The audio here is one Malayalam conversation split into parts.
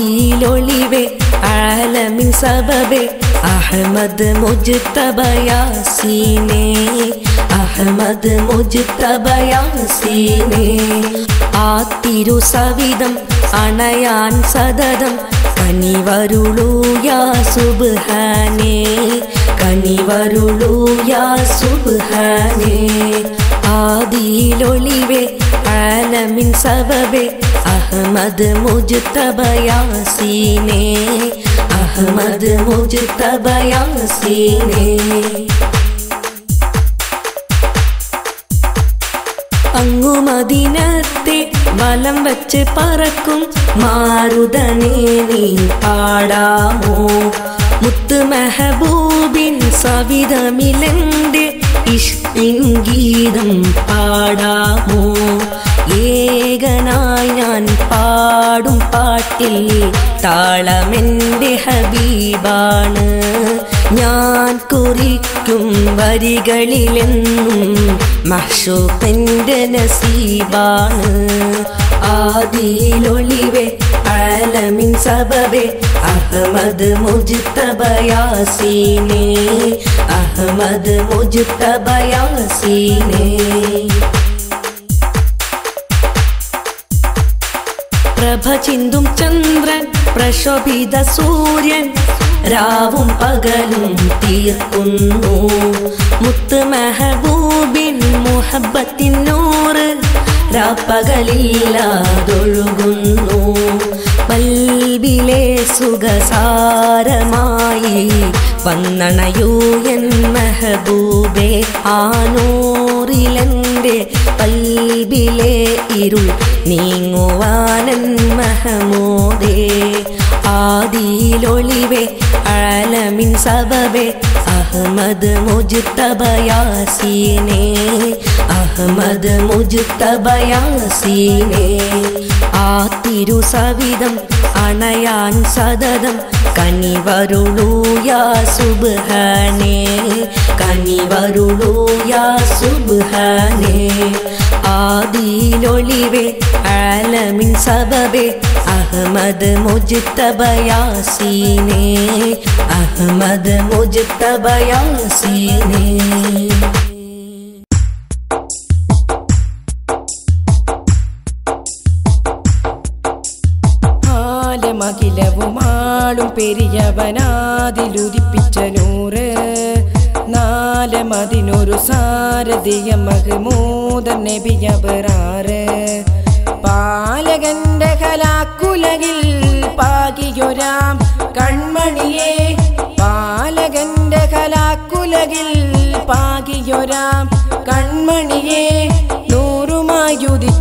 ആദിയിലൊളിവേ ആലമിൻ സബബേ അഹമ്മദ് മുജ്തബയാസീനേ അഹമ്മദ് മുജ്തബയാസീനേ ആ തിരുസവിധം അണയാൻ സതതം കനിവരുളൂ യാ സുബ്ഹാനേ കനിവരുളൂ യാ സുബ്ഹാനേ ആദിയിലൊളിവേ ആലമിൻ സബബേ അഹമ്മദ് മുജ്തബയാസീനേ അഹമ്മദ് മുജ്തബയാസീനേ അങ്ങു മദിനത്തെ വലം വച്ച് പറക്കും മാരുതനെ നീ പാടാമോ മുത്ത് മെഹബൂബിൻ സവിധമിലെന്റെ ഇഷ്ടിൻ ഗീതം പാടാമോ ഏകനായി ഞാൻ പാടും പാട്ടിൽ താളമെന്റെ ഹബീബാണ് ഞാൻ കുറിക്കും വരികളിലെന്നും മഷൂഖിന്റെ നസീബാണ് ആദിയിലൊളിവേ ആലമിൻ സബബേ അഹമ്മദ് മുജ്തബയാസീനേ അഹമ്മദ് മുജ്തബയാസീനേ പ്രഭ ചിന്തും ചന്ദ്രൻ പ്രശോഭിത സൂര്യൻ രാവും പകലും തീർക്കുന്നു മുത്ത് മെഹബൂബിൻ മുഹബത്തിനൂറ് രാപ്പകലില്ലാതൊഴുകുന്നു പൽബിലെ സുഖസാരമായി വന്നണയൂ എൻ മെഹബൂബേ ആനൂറിലെൻ്റെ പൽബിലെ ഇരുൾ നീങ്ങുവാനൻ മഹമൂദേ ആദിയിലൊളിവേ ആലമിൻ സബബേ അഹമ്മദ് മുജ്തബയാസീനേ അഹമ്മദ് മുജ്തബയാസീനേ ആ തിരുസവിധം അണയാൻ സതതം കനിവരുളൂ യാ സുബ്ഹാനേ കനിവരുളൂ യാ സുബ്ഹാനേ ആദിയിലൊളിവേ ആലമിൻ സബബേ അഹമ്മദ് മുജ്തബയാസീനേ അഹമ്മദ് മുജ്തബയാസീനേ ആലമകിലവുമാളും പെരിയവനാതിലുദിപ്പിച്ച നൂറ് നാലമതിനൊരു സാരഥിയ മഹമൂദ നബിയബറാറ് പാലകന്റെ കലാക്കുലകിൽ പാകിയൊരാം കൺമണിയെ പാലകന്റെ കലാക്കുലകിൽ പാകിയൊരാം കൺമണിയെ നൂറുമായുദിച്ച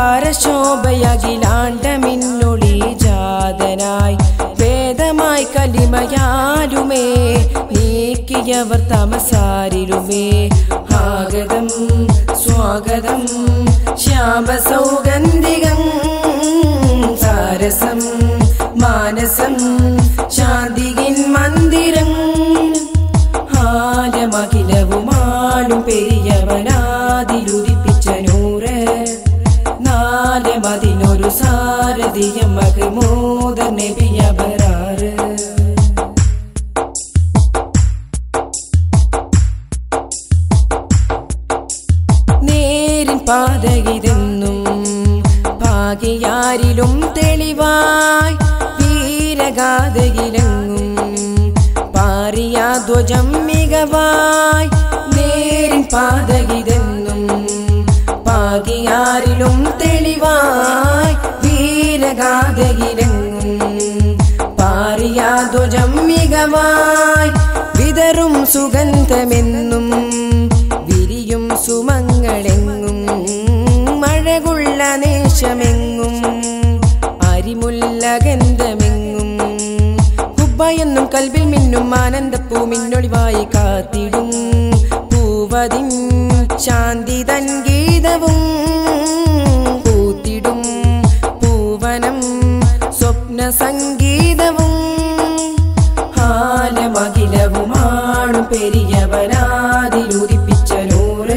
താരശോഭയകിലാണ്ടമിന്നൊളി ജാതനായി വേദമായി കലിമയാലുമേ നീക്കിയവർ തമസാരിലുമേ ആഗതം സ്വാഗതം ശ്യാമ സൗഗന്ധികം സാരസം മാനസം ശാന്തികിൻ മന്ദിരം ആലമകിലവുമാളും പെരിയവനാതിലുദിപ്പിച്ച നൂറ് നാലമതിനൊരു സാരഥിയ മഹമൂദ നബിയബറാറ് നേരിൻ പാതയിതെന്നും ഭാഗ്യാരിലും തെളിവായി വീരഗാഥയിലെങ്ങും പാറിയ ധ്വജം മികവായി നേരിൻ പാതയിതെന്നും ഭാഗ്യാരിലും തെളിവായി വീരഗാഥയിലെങ്ങും പാറിയ ധ്വജം മികവായി വിതറും സുഗന്ധമെന്നും വിരിയും സുമങ്ങളെങ്ങും മഴകുള്ള നേശമെങ്ങും അരിമുല്ല ഗന്ധമെങ്ങും കുബ്ബയെന്നും കൽവിൽ മിന്നും ആനന്ദപ്പൂ മിന്നൊളിവായി കാത്തിടും പൂവതിൻ ശാന്തി തൻ ഗീതവും പൂത്തിടും പൂവനം സ്വപ്ന സംഗീതവും ഹാലമകിലവുമാണു പെരിയവനാതിലുദിപ്പിച്ച നൂറ്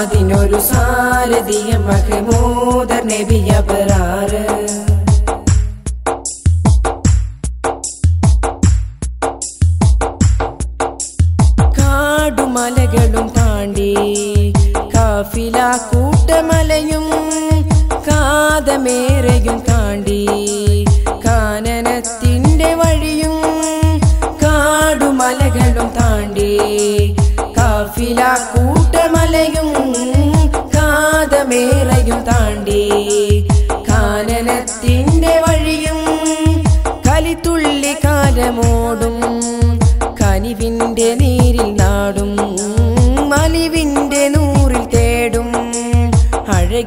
നാലമതിനൊരു സാരഥിയ മഹമൂദർ നബിയബറാറ്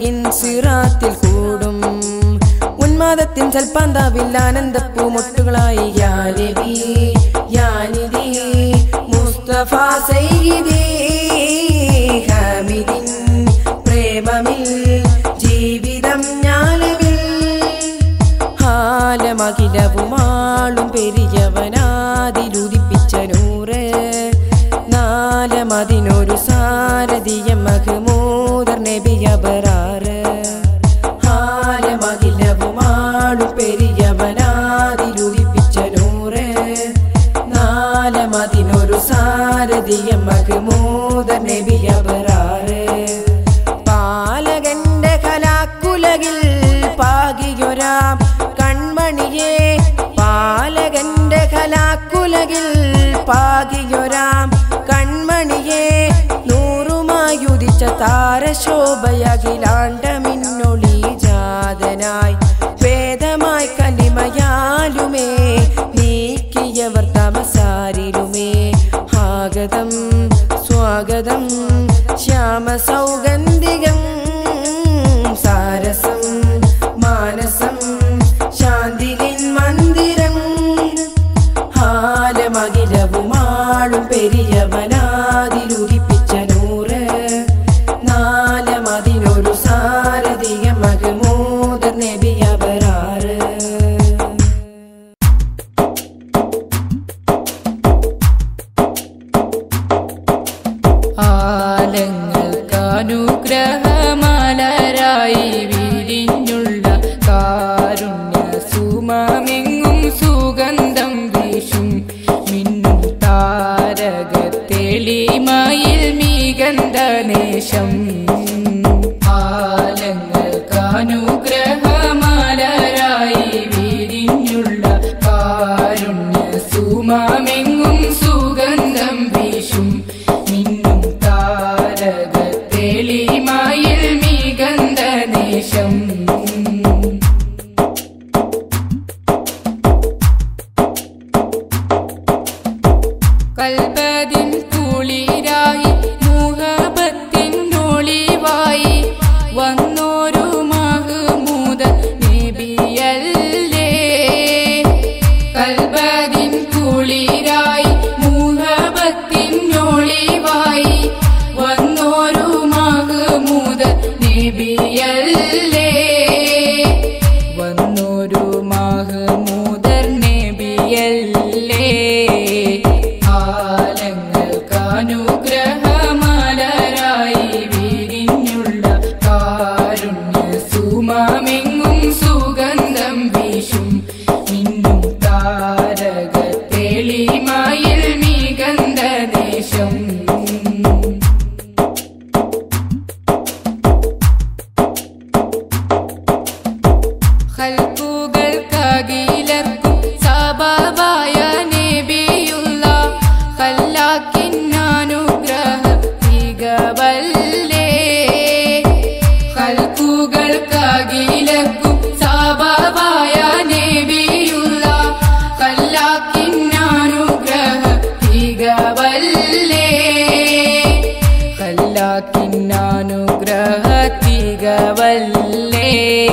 ഇൻസിറാത്തിൽ കൂടും ഉന്മാദത്തിൻ സൽപ്പാന്താവിൽ ആനന്ദപ്പൂമൊട്ടുകളായി യാനവി യാനിതി മുസ്തഫ സയ്യിദി ഹമിദിൻ പ്രേമമിൽ ജീവിതം ഞാനവിൽ ഹാലമകിലവുമാളും പെരിയവനാതിലുദിപ്പിച്ച നൂറ് നാലമതിനൊരു സാരഥിയ മഹമൂദർ നബിയബറാറ് ഹാലമകിലവുമാളും പെരിയവനാതിലുദിപ്പിച്ച നൂറ് നാലമതിനൊരു സാരഥിയ മഹമൂദർ നബിയബറാറ് പാലകന്റെ കലാക്കുലകിൽ പാകിയൊരാം കൺമണിയെ പാലകന്റെ കലാക്കുലകിൽ പാകിയൊരാം കൺമണിയെ നൂറുമായുദിച്ച താരശോഭയകിലാണ്ടമിന്നൊളി ജാതനായി വേദമായി കലിമയാലുമേ നീക്കിയവർ തമസാരിലുമേ ആഗതം സ്വാഗതം ശ്യാമ സൗഗന്ധികം സാരസം മാനസം ശാന്തിലിൻ മന്ദിരം ഹാലമകിലവുമാളും പെരിയവനാതിലുദിപ്പിച്ച നൂറ് നാലമതിനൊരു സാരഥിയ മകമൂദർ നബിയവരാറ് ആലങ്ങൾക്കനുഗ്രഹമലരായി വിരിഞ്ഞുള്ള കാരുണ്യ സുമമെങ്ങും സുഗന്ധം വീശും മിന്നും താരകത്തെളിമയിൽ മികന്ധനേശം ആലങ്ങൾക്കനുഗ്രഹമലരായി വിരിഞ്ഞുള്ള കാരുണ്യ സുമമെങ്ങും സുഗന്ധം വീശും മിന്നും താരകത്തെളിമയിൽ മികന്ധനേശം കൽബതിൻ കുളിരായി മുഹബത്തിൻ ഒളിവായി വന്നോരു മഹമൂദ നബിയല്ലേ കൽബതിൻ കുളിരായി മുഹബത്തിൻ ഒളിവായി വന്നോരു മഹമൂദ നബിയല്ലേ വന്നൊരു മഹമൂദർ നബിയല്ലേ ആലങ്ങൾക്കനുഗ്രഹമലരായി വിരിഞ്ഞുള്ള കാരുണ്യ സുമമെങ്ങും സുഗന്ധം വീശും മിന്നും താരകത്തെളിമയിൽ മികന്ധദേശം ഹൽക്കുകൾക്കകിലർക്കും സബബായ നബിയുള്ള ഹല്ലാക്കിന്നാനുഗ്രഹ തികവല്ലേ ഹൽക്കുകൾക്കകിലർക്കും സബബായ നബിയുള്ള ഹല്ലാക്കിന്നാനുഗ്രഹ തികവല്ലേ കല്ലാക്കിന്നാനുഗ്രഹ തികവല്ലേ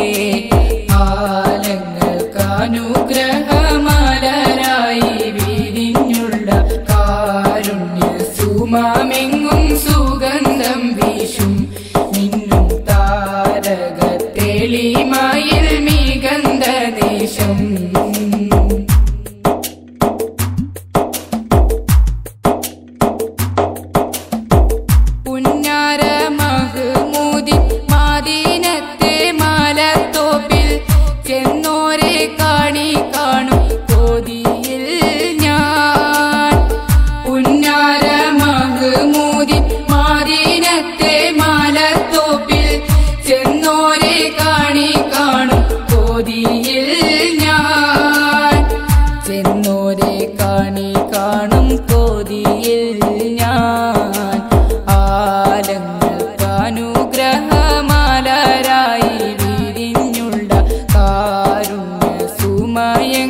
ആലങ്ങൾക്കനുഗ്രഹമലരായി വിരിഞ്ഞുള്ള കാരുണ്യ സുമമെങ്ങും സുഗന്ധം വീശും മിന്നും താരകത്തെളിമയിൽ മികന്ധദേശം പുന്നാര മഹ്മൂദി മാദീനത്തെ മലത്തോപ്പിൽ ചെന്നോരെ കാണി കാണും കോതിയിൽ ഞാൻ പുന്നാര മഹ്മൂദി മാദീനത്തെ മലത്തോപ്പിൽ ചെന്നോരെ കാണി കാണും കോതിയിൽ ഞാൻ ചെന്നോരെ കാണി കാണും കോതിയിൽ ഞാൻ ആലങ്ങൾക്കനുഗ്രഹമാലരായി വിരിഞ്ഞുള്ള കാരുണ്യ സുമയ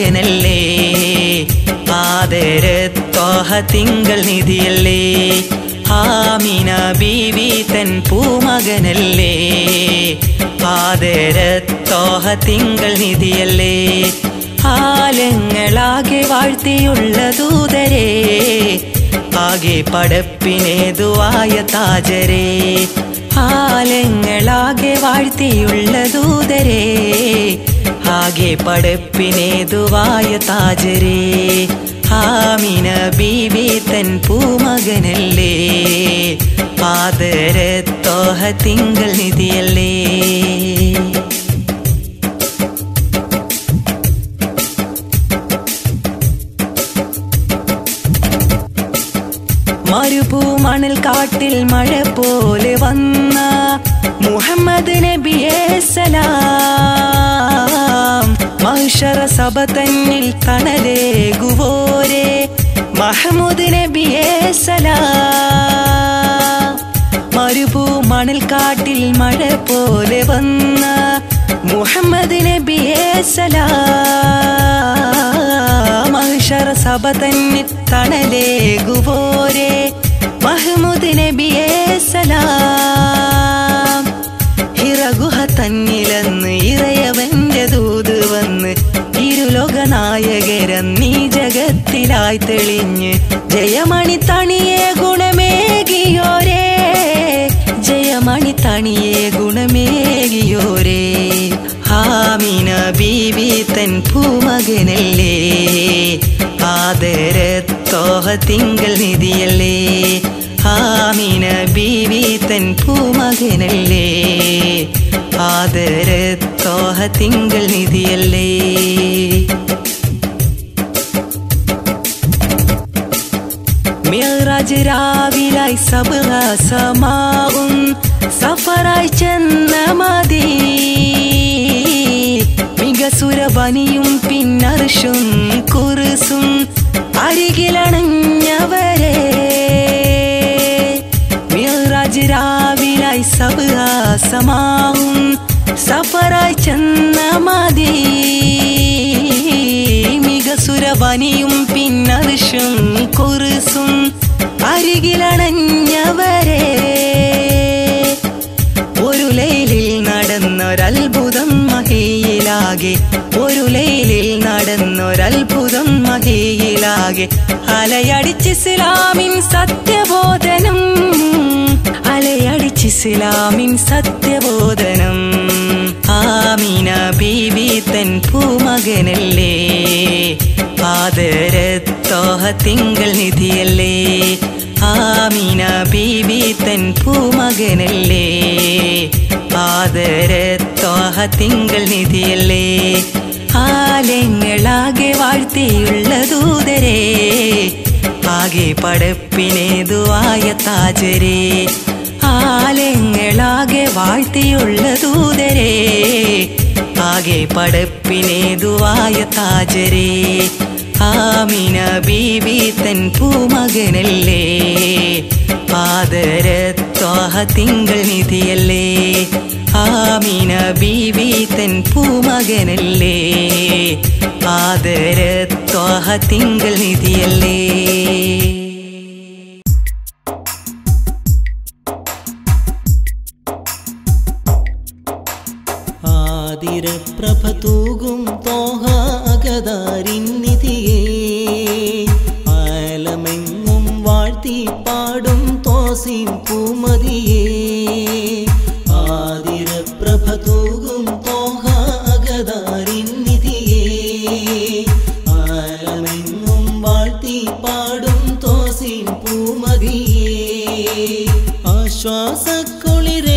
പൂമകനല്ലേ ആദരത്തോഹ തിങ്കൾ നിധിയല്ലേ ആമിന ബീവി തൻ പൂമകനല്ലേ ആദരത്തോഹ തിങ്കൾ നിധിയല്ലേ ആലങ്ങളാകെ വാഴ്ത്തിയുള്ള ദൂതരേ ആകെ പടപ്പിനേതുവായ താജരേ ആലങ്ങളാകെ വാഴ്ത്തിയുള്ള ദൂതരേ ആകെ പടപ്പിനേതുവായ താജരേ ആമിന ബീവി തൻ പൂമകനല്ലേ ആദരത്തോഹ തിങ്കൾ നിധിയല്ലേ മരുഭൂ മണൽ കാട്ടിൽ മഴ പോലെ വന്ന മുഹമ്മദ് നബിയെ സലാം മഹിഷറ സഭ തന്നിൽ തണലേകുവോരെ മഹമ്മൂദ് നബിയെ സലാം മരുഭൂ മണൽ കാട്ടിൽ മഴ പോലെ വന്ന മുഹമ്മദ് നബിയെ സലാം മഹിഷറ സഭ തന്നിൽ തണലേകുവോരെ മഹ്മൂദ് നബിയെ സലാം ഹിറഗുഹ തന്നിലെന്ന് ഇറയവന്റെ ദൂത് വന്ന് ഇരുലോകനായകരന്നീ ജഗത്തിലായി തെളിഞ്ഞ് ജയമണി തണിയെ ഗുണമേകിയോരേ ജയമണി തണിയെ ഗുണമേകിയോരേ ആമിന ബീവി തൻ പൂമകനല്ലേ ആദരത്തോഹ തിങ്കൾ നിധിയല്ലേ ആമിന ബീവി തൻ പൂമകനല്ലേ ആദരത്തോഹ തിങ്കൾ നിധിയല്ലേ മിറാജ് രാവിലായി സബാസമാവും സഫറായി ചെന്ന മതി മികസുരബനിയും പിന്നർഷും കുറുസും അരികിലണഞ്ഞവരെ മിറാജ് രാവിലായി സബാസമാവും സഫറായി ചെന്ന മതി മികസുരബനിയും പിന്നർഷും കുറുസും അരികിലണഞ്ഞവരെ ഒരു ലൈലിൽ നടന്നൊരത്ഭുതം മഹിയിലാകെ ഒരു ലൈലിൽ നടന്നൊരത്ഭുതം മഹിയിലാകെ അലയടിച്ച് ഇസ്ലാമിൻ സത്യബോധനം അലയടിച്ച് ഇസ്ലാമിൻ സത്യബോധനം ആമിന ബീവി തൻ പൂമകനല്ലേ ആദരത്തോഹ തിങ്കൾ നിധിയല്ലേ ആമിന ബീവി തൻ പൂമകനല്ലേ ആദരത്തോഹ തിങ്കൾ നിധിയല്ലേ ആലങ്ങളാകെ വാഴ്ത്തിയുള്ള ദൂതരേ ആകെ പടപ്പിനേതുവായ താജരേ ആലങ്ങളാകെ വാഴ്ത്തിയുള്ള ദൂതരേ ആകെ പടപ്പിനേതുവായ താജരേ ആമിന ബീവി തൻ പൂമകനല്ലേ ആദരത്തോഹ തിങ്കൾ നിധിയല്ലേ ആമിന ബീവി തൻ പൂമകനല്ലേ ആദരത്തോഹ തിങ്കൾ നിധിയല്ലേ ആതിരപ്രഭ തൂകും തോഹ അകതാരിന്നിധിയേ ആലമെങ്ങും വാഴ്ത്തി പാടും തോസിൻ പൂമതിയേ ആതിരപ്രഭ തൂകും തോഹ അകതാരിന്നിധിയേ ആലമെങ്ങും വാഴ്ത്തി പാടും തോസിൻ പൂമതിയേ ആശ്വാസക്കുളിരേ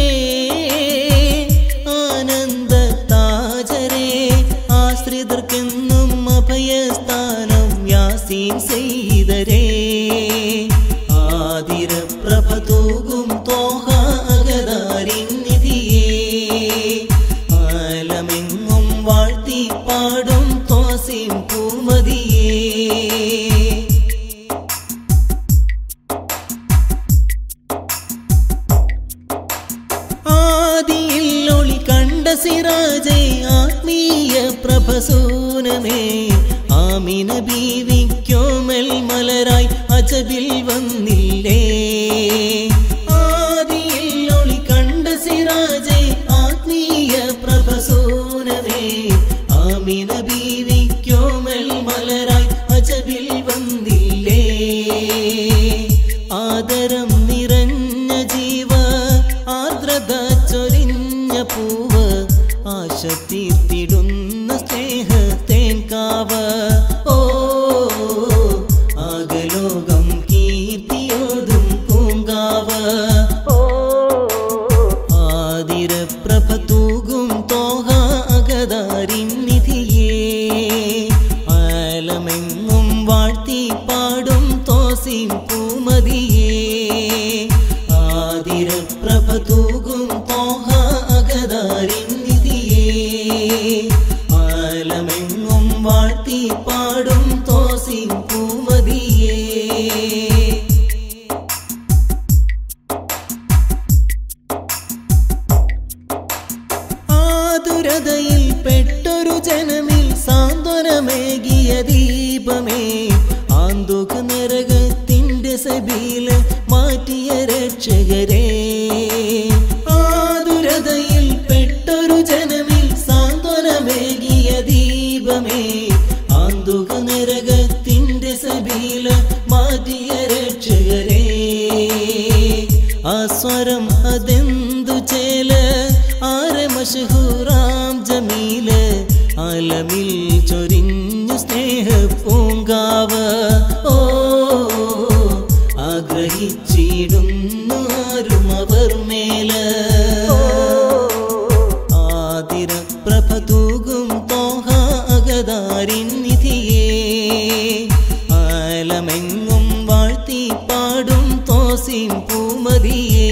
ആനന്ദ താജരേ ആശ്രിതർക്കെന്നും അഭയസ്ഥാനം യാസീൻ ചെയ്തരേ ആതിര പ്രഭ തൂകും തോഹ അകതാരിന്നിധിയേ ആലമെങ്ങും വാഴ്ത്തി പാടും തോസിൻ പൂമതിയേ ആദിയിൽ ഒളി കണ്ട സിറാജേ ആത്മീയ പ്രഭസൂനമേ ആമിന ബീവിക്കോമൽ മലരായി അജബിൽ വന്നില്ലേ ആദിയിൽ ഒളി കണ്ട സിറാജെ ആത്മീയ പ്രഭസൂനമേ ആമിന ബീവിക്കോമൽ മലരായി അജബിൽ വന്നില്ലേ ആദരം നിറഞ്ഞ ജീവ ആർദ്രത ചൊരിഞ്ഞ പൂവ് ആശ തീർത്തിടുന്ന സ്നേഹത്തേൻ കാവ് ഓ ആകലോകം കീർത്തിയോതും പൂങ്കാവ് ആതിര പ്രഭ തൂകും തോഹ അകതാരിൻ നിധിയേ ആലമെങ്ങും വാഴ്ത്തി പാടും തോസിം പൂമതിയേ ആതിര പ്രഭ തൂകും തോഹ അകതാരിൻ നിധിയേ ആലമെങ്ങും വാഴ്ത്തി പാടും തോസിം പൂമതിയേ ആതുരതയിൽ പെട്ടൊരു ജനമിൽ സാന്ത്വനമേകിയ ദീപമേ ആന്തുക നരകത്തിന്റെ സബീല് മാറ്റിയ രക്ഷകരേ ആതുരതയിൽ പെട്ടൊരു ജനമിൽ സാന്ത്വനമേകിയ ദീപമേ ആന്തുക നരകത്തിന്റെ സബീല് മാറ്റിയ രക്ഷകരേ ആ സ്വരം അതെന്തു ചേല് ആരെ മഷഹൂറാം ജമീല് ആലമിൽ ചൊരിഞ്ഞു സ്നേഹ പൂങ്കാവ് ഓ ആഗ്രഹിച്ചിടുന്നു ആരും അവർ മേല് ആതിര പ്രഭ തൂകും തോഹ അകതാരിൻ നിധിയേ ആലമെങ്ങും വാഴ്ത്തി പാടും തോസിം പൂമതിയേ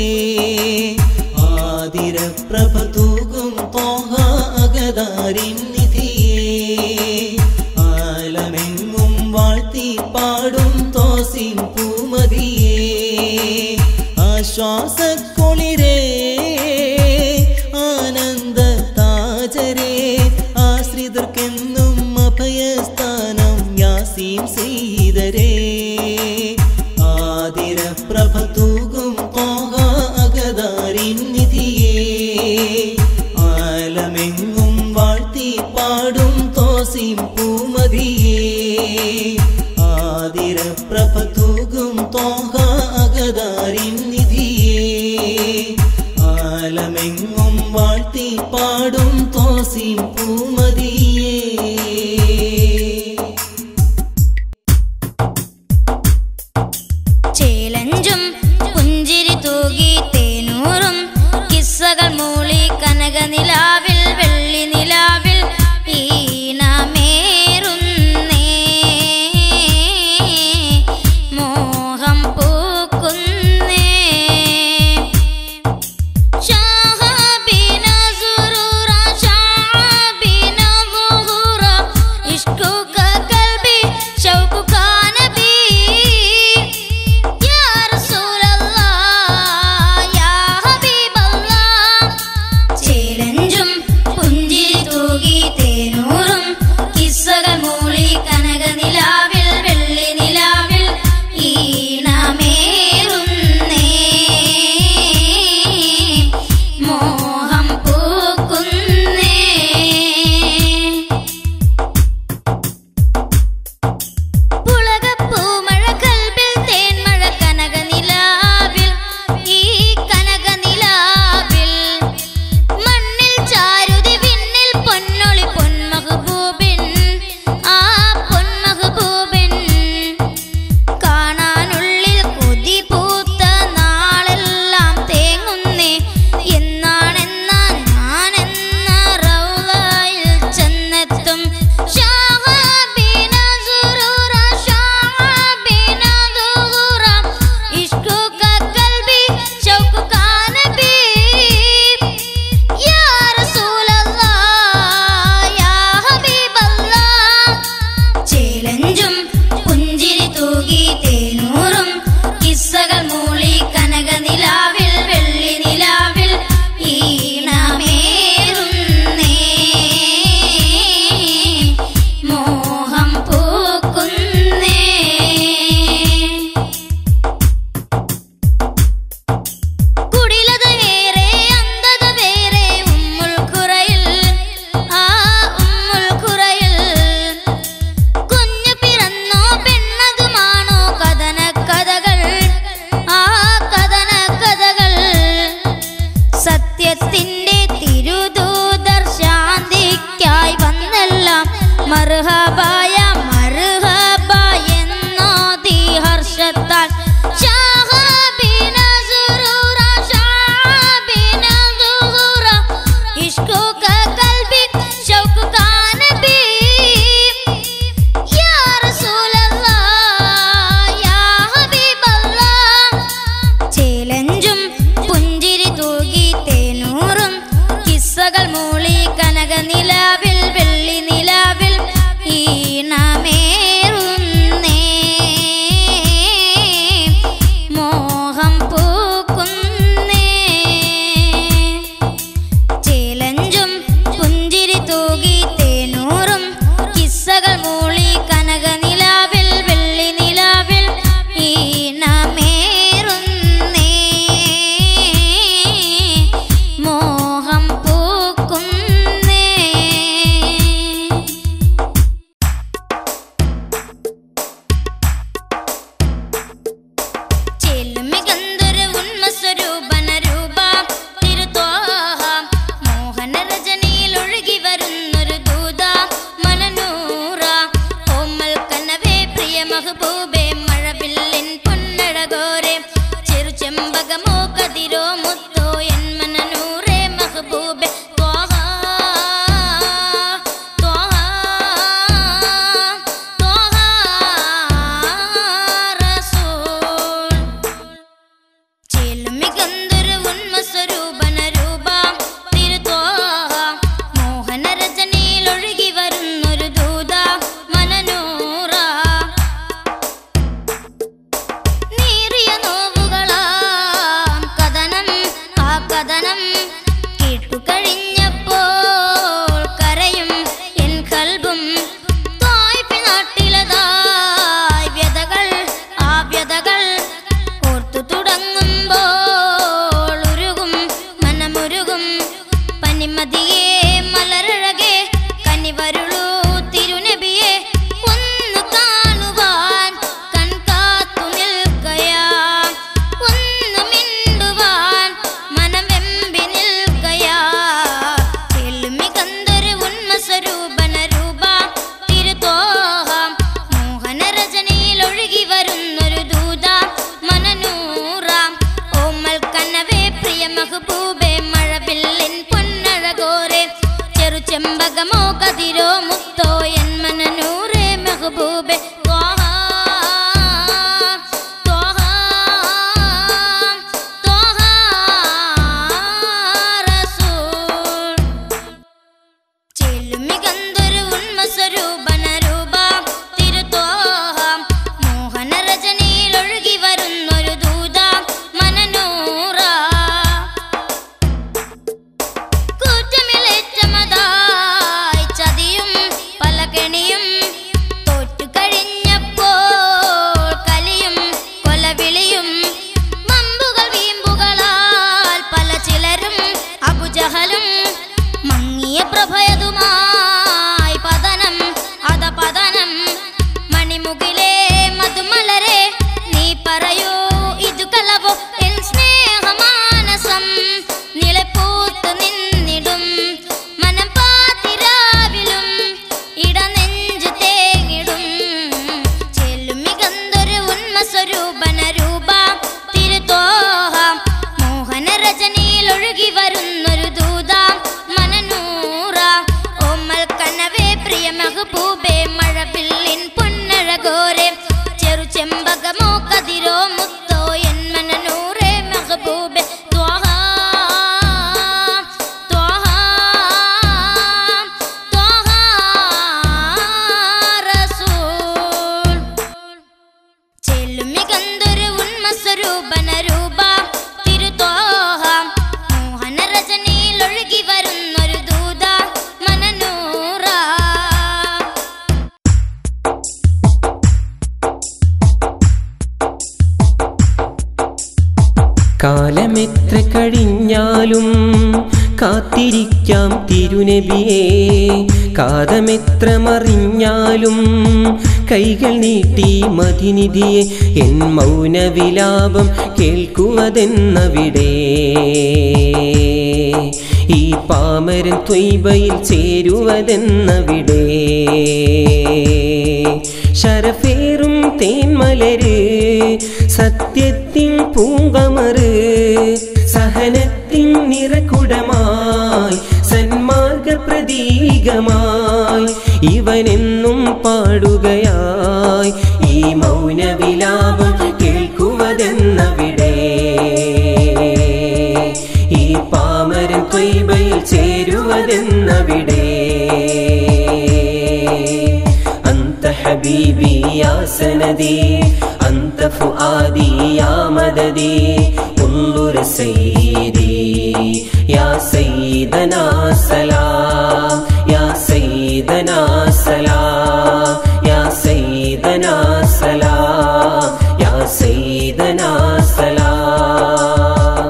ആതിര പ്രഭ തൂകും തോഹ അകതാരിൻ നിധിയേ ആലമെങ്ങും വാഴ്ത്തി പാടും തോസിം പൂമതിയേ ആശ്വാസക്കൊളിരേ ആനന്ദ താജരേ ആശ്രിതർക്കെന്നും അഭയസ്ഥാനം യാസീം ചെയ്തരേ ആതിര പ്രഭ തൂകും കോഹ അകതാരിൻ നിധിയേ ആലമെങ്ങും വാഴ്ത്തി പാടും തോസിം പൂമതിയേ ആതിര പ്രഭ തൂകും തോഹ അകതാരിൻ നിധിയേ ആലമെങ്ങും വാഴ്ത്തി പാടും തോസിം പൂമതിയേ ചേലഞ്ചും പുഞ്ചിരി തൂകി തേനൂറും കിസ്സകൾ മൂളി കനകനിലാവിൽ വെള്ളി നിലാവിൽ ഈണമേറുന്നേ മോഹം പൂക്കുന്നേ شاهبنا زرورا شعبنا ظهورا عشقك قلبي شوقك نبي يا رسول الله يا حبيب الله ചേലഞ്ചും പുഞ്ചിരി തൂകി തേനൂറും കിസ്സകൾ മൂളി കനക നിലാവിൽ വെള്ളി നിലാവിൽ ഈണമേറും ചെമ്പകമോ കതിരോ മുത്തോ എൻ മനനൂറേ മഹബൂബെ ത്വാഹ, ത്വാഹ, ത്വാഹ റസൂൽ. ചേലുമികന്തൊരു ഉന്മസ്വരൂപന രൂപ തിരുത്തോഹ മോഹനരചനയിൽ ഒഴുകി വരുന്നൊരു ദൂത മനനൂറ നീറിയ നോവുകളാം കഥനം ആ കഥനം കേട്ടുകഴിഞ്ഞപ്പോൾ കരയും എൻ കൽബും തോയ്പി നാട്ടിലതായി വ്യതകൾ ആ വ്യതകൾ ഓർത്തു തുടങ്ങുമ്പോൾ ഉരുകും മനമുരുകും പനിമതിയെ മലരഴകെ കനിവരുളൂ തിരുനബിയെ ഒന്ന് കാണുവാൻ കൺകാത്തു നിൽക്കയാ ഒന്ന് മിണ്ടുവാൻ മനം വെമ്പി നിൽക്കയാ കേൾമികന്തൊരു ഉന്മസ്വരൂപന രൂപ തിരുത്തോഹ മോഹനരചനയിൽ ഒഴുകി വരുന്നൊരു ദൂത മനനൂറ ഓമൽ കനവേ പ്രിയ മഹബൂബേ മഴവില്ലിൻ പൊന്നഴകോരെ ചെറു ചെമ്പകമോ കതിരോ മുത്തോ എൻ മനനൂറേ മെഹബൂബെ ത്വാഹ, ത്വാഹ, ത്വാഹ റസൂൽ. ചെല്ലുമികന്തൊരു ഉന്മസ്വരൂപന രൂപ തിരുത്തോഹ മോഹനരചനയിൽ ഒഴുകി വരുന്നൊരു ദൂത മനനൂറ കൂറ്റമിലേറ്റമതായി ചതിയും പലകണിയും തോറ്റുകഴിഞ്ഞപ്പോൾ കലിയും കൊലവിളിയും മമ്പുകൾ വീമ്പുകളാൽ പല ചിലരും അബുജഹലും മങ്ങിയ പ്രഭയതുമായി പതനം അത പതനം മണിമുകിലേ മധുമലരെ നീ പറയൂ ഇതു കലവോ എൻ സ്നേഹമാനസം നിലപ്പൂത്തു നിന്നിടും മനം പാതിരാവിലും ഇടനെഞ്ചു തേങ്ങിടും ചെല്ലുമികന്തൊരു ഉന്മസ്വരൂപന രൂപ തിരുത്തോഹ മോഹനരചനയിൽ ഒഴുകി വരുന്നൊരു ദൂത മനനൂറ ഓമൽ കനവേ പ്രിയ മഹബൂബേ മഴവില്ലിൻ പൊന്നഴകോരെ ചെറു ചെമ്പകമോ കതിരോ മുത്തോ എൻ മനനൂറേ മഹബൂബെ ത്വാഹ, ത്വാഹ, ത്വാഹ റസൂൽ. ചെല്ലുമികന്തൊരു ഉന്മസ്വരൂപന രൂപ തിരുത്തോഹ മോഹനരചനയിൽ ഒഴുകി വരുന്നൊരു ദൂത മനനൂറ കാലമെത്ര കഴിഞ്ഞാലും കാത്തിരിക്കാം തിരുനബിയെ കാതമെത്ര മറിഞ്ഞാലും കൈകൾ നീട്ടി മതിനിധിയെ എൻ മൗനവിലാപം കേൾക്കുവതെന്നവിടെ ഈ പാമരൻ ത്വയ്ബയിൽ ചേരുവതെന്നവിടെ ശരഫേറും തേന്മലര് സത്യത്തിൻ പൂങ്കമറ് സഹനത്തിൻ നിറകുടമായി സന്മാർഗ പ്രതീകമായി ഇവനെന്നും പാടുകയായി ഈ മൗനവിലാപം കേൾക്കുവതെന്നവിടെ ഈ പാമരൻ ത്വയ്ബയിൽ ചേരുവതെന്നവിടെ أنت حبيبي يا سندي أنت فؤادي يا مددي انظر سيدي يا سيدنا سلام يا سيدنا سلام يا سيدنا سلام يا سيدنا سلام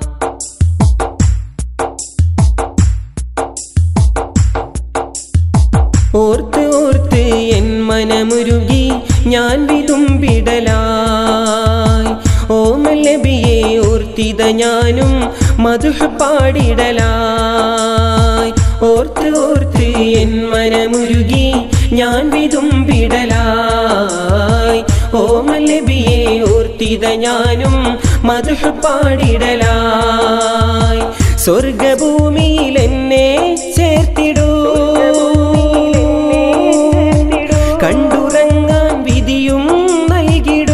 ഓർത്ത് ഓർത്ത് എൻ മനമുരുകി ഞാൻ വിതുമ്പിടലായി ഓമല്ലബിയെ ഓർത്തിത ഞാനും മധുഹ പാടിടലായി ഓർത്ത് ഓർത്ത് എൻ മനമുരുകി ഞാൻ വിതുമ്പിടലായി ഓമലബിയെ ഓർത്തിത ഞാനും മധുഹ പാടിടലായി സ്വർഗഭൂമിയിൽ എന്നെ ചേർത്തിടൂ കണ്ടുറങ്ങാൻ വിധിയും നൽകിടൂ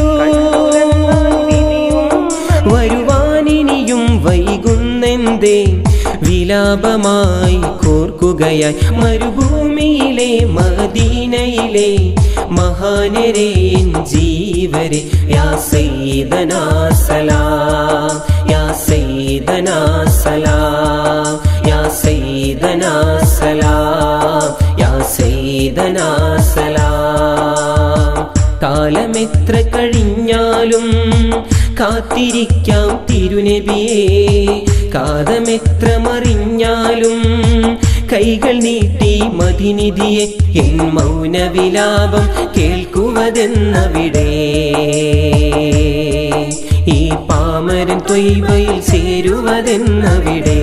വരുവാനിനിയും വൈകുന്നെന്തേ വിലാപമായി കോർക്കുകയായി മരുഭൂമിയിലെ മദീനയിലെ മഹാനരെ എൻ ജീവരെ യാ സയ്യിദനാ സലാം യാ സയ്യിദനാ സലാം യാ സയ്യിദനാ സലാം യാ സയ്യിദനാ സലാം കാലമെത്ര കഴിഞ്ഞാലും കാത്തിരിക്കാം തിരുനബിയെ കാതമെത്ര മറിഞ്ഞാലും കൈകൾ നീട്ടി മതിനിധിയെ എൻ മൗനവിലാപം കേൾക്കുവതെന്നവിടെ ഈ പാമരൻ തൊയ്വയിൽ ചേരുവതെന്നവിടെ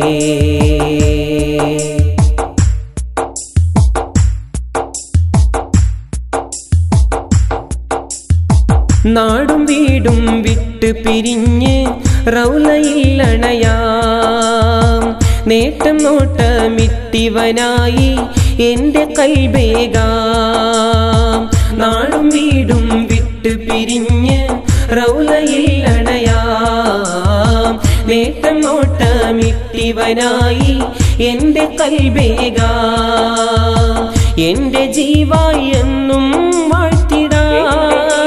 നാടും വീടും വിട്ട് പിരിഞ്ഞ് റൗലയിൽ അണയാം നേട്ടം നോട്ടമിട്ടിവനായി എൻ്റെ കൽബേകാം നാടും വീടും വിട്ട് പിരിഞ്ഞ് റൗലയിൽ അണയാം നേട്ടം നോട്ടമിട്ടിവനായി എൻ്റെ കൽബേകാം എൻ്റെ ജീവായി എന്നും വാഴ്ത്തിടാം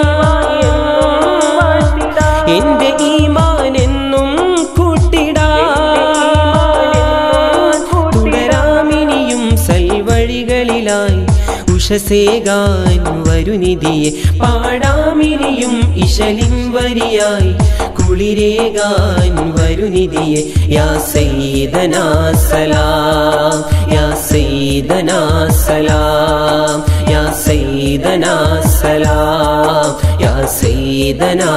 എന്റെ ഈമാനെന്നും കൂട്ടിടാൻ തുടരാമിനിയും സൽവഴികളിലായി ഉഷസേകാൻ വരുനിധിയെ പാടാമിനിയും ഇശലിൻ വരിയായി കുളിരേകാൻ വരുനിധിയെ യാ സയ്യിദനാ സലാം യാ സയ്യിദനാ സലാം യാ സയ്യിദനാ സലാം യാ സയ്യിദനാ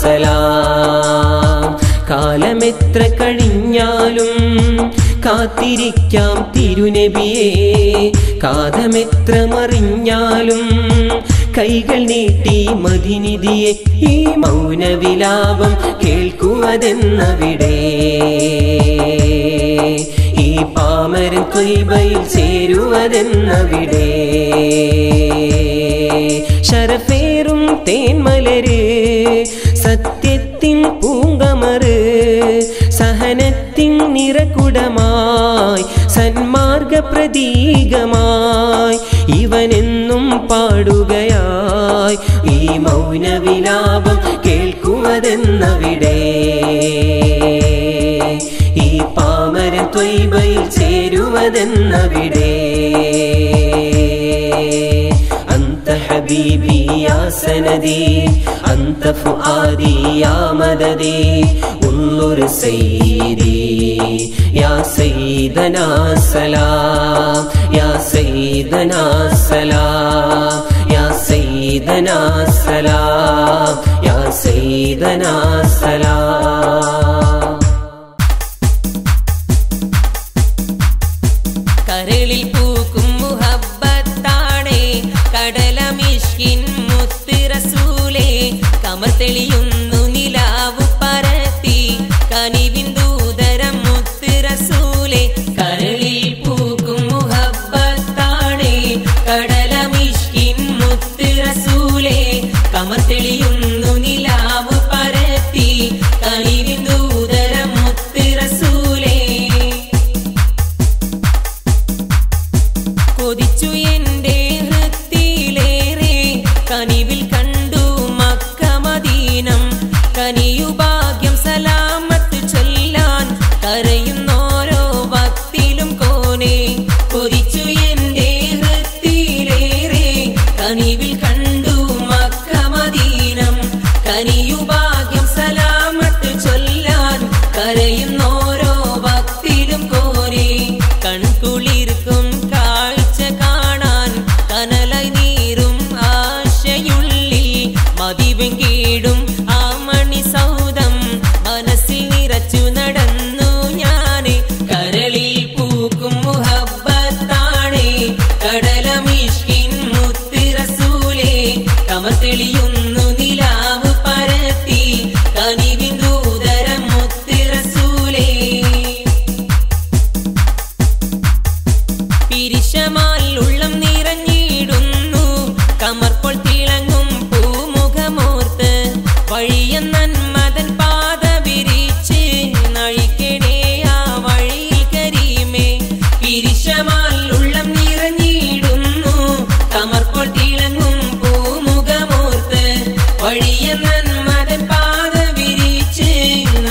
സലാം കാലമെത്ര കഴിഞ്ഞാലും കാത്തിരിക്കാം തിരുനബിയെ കാതമെത്ര മറിഞ്ഞാലും കൈകൾ നീട്ടി മതിനിധിയെ ഈ മൗനവിലാപം കേൾക്കുവതെന്നവിടെ ഈ പാമരൻ കൊയ്ബയിൽ ചേരുവതെന്നവിടെ ശരഫേറും തേന്മലര് സത്യത്തിൻ പൂങ്കമറ് സഹനത്തിൻ നിറകുടമായി സന്മാർഗ പ്രതീകമായി ഇവനെന്നും പാടുകയായി ഈ മൗനവിലാപം കേൾക്കുവതെന്നവിടെ ഈ പാമരൻ ത്വൈബയിൽ ചേരുവതെന്നവിടെ أنت حبيبي يا سندي أنت فؤادي يا مددي انظر سيدي يا سيدنا سلام يا سيدنا سلام يا سيدنا سلام يا سيدنا سلام കരളിൽ പൂക്കും മുഹബത്താണേ കടലമിഷ്കിൻ മുത്ത് റസൂലേ കമർ തെളിയുന്നു നിലാവു പരത്തി കനിവിന്ദൂതരം മുത്ത് റസൂലേ കരളിൽ പൂക്കും മുഹബത്താണേ കടലമിഷ്കിൻ മുത്ത് റസൂലേ കമർ തെളിയുന്നു നിലാവു പരത്തി കനിവിന്ദൂതരം മുത്ത് റസൂലേ കൊതിച്ചു എന്റെ ഹൃത്തിയിലേറെ കനിവിൽ കണ്ടു മക്ക മദീനം കനിയു ഭാഗ്യം സലാമത്ത് ചൊല്ലാൻ കരയുന്നോരോ ഭക്തിലും കോനെ കൊതിച്ചു എന്റെ ഹൃത്തിയിലേറെ കനിവിൽ കണ്ടു മക്ക മദീനം കനിയു ഭാഗ്യം സലാമത്ത് ചൊല്ലാൻ കരയുന്നോരോ ഭക്തിലും കോനെ കൺകുളിർക്കും കാഴ്ച കാണാൻ കനലായി നീറും ആശയുള്ളിൽ മതിവെങ്കീടും ആ മണി സൗദം മനസ്സിൽ നിറച്ചു നടന്നു ഞാൻ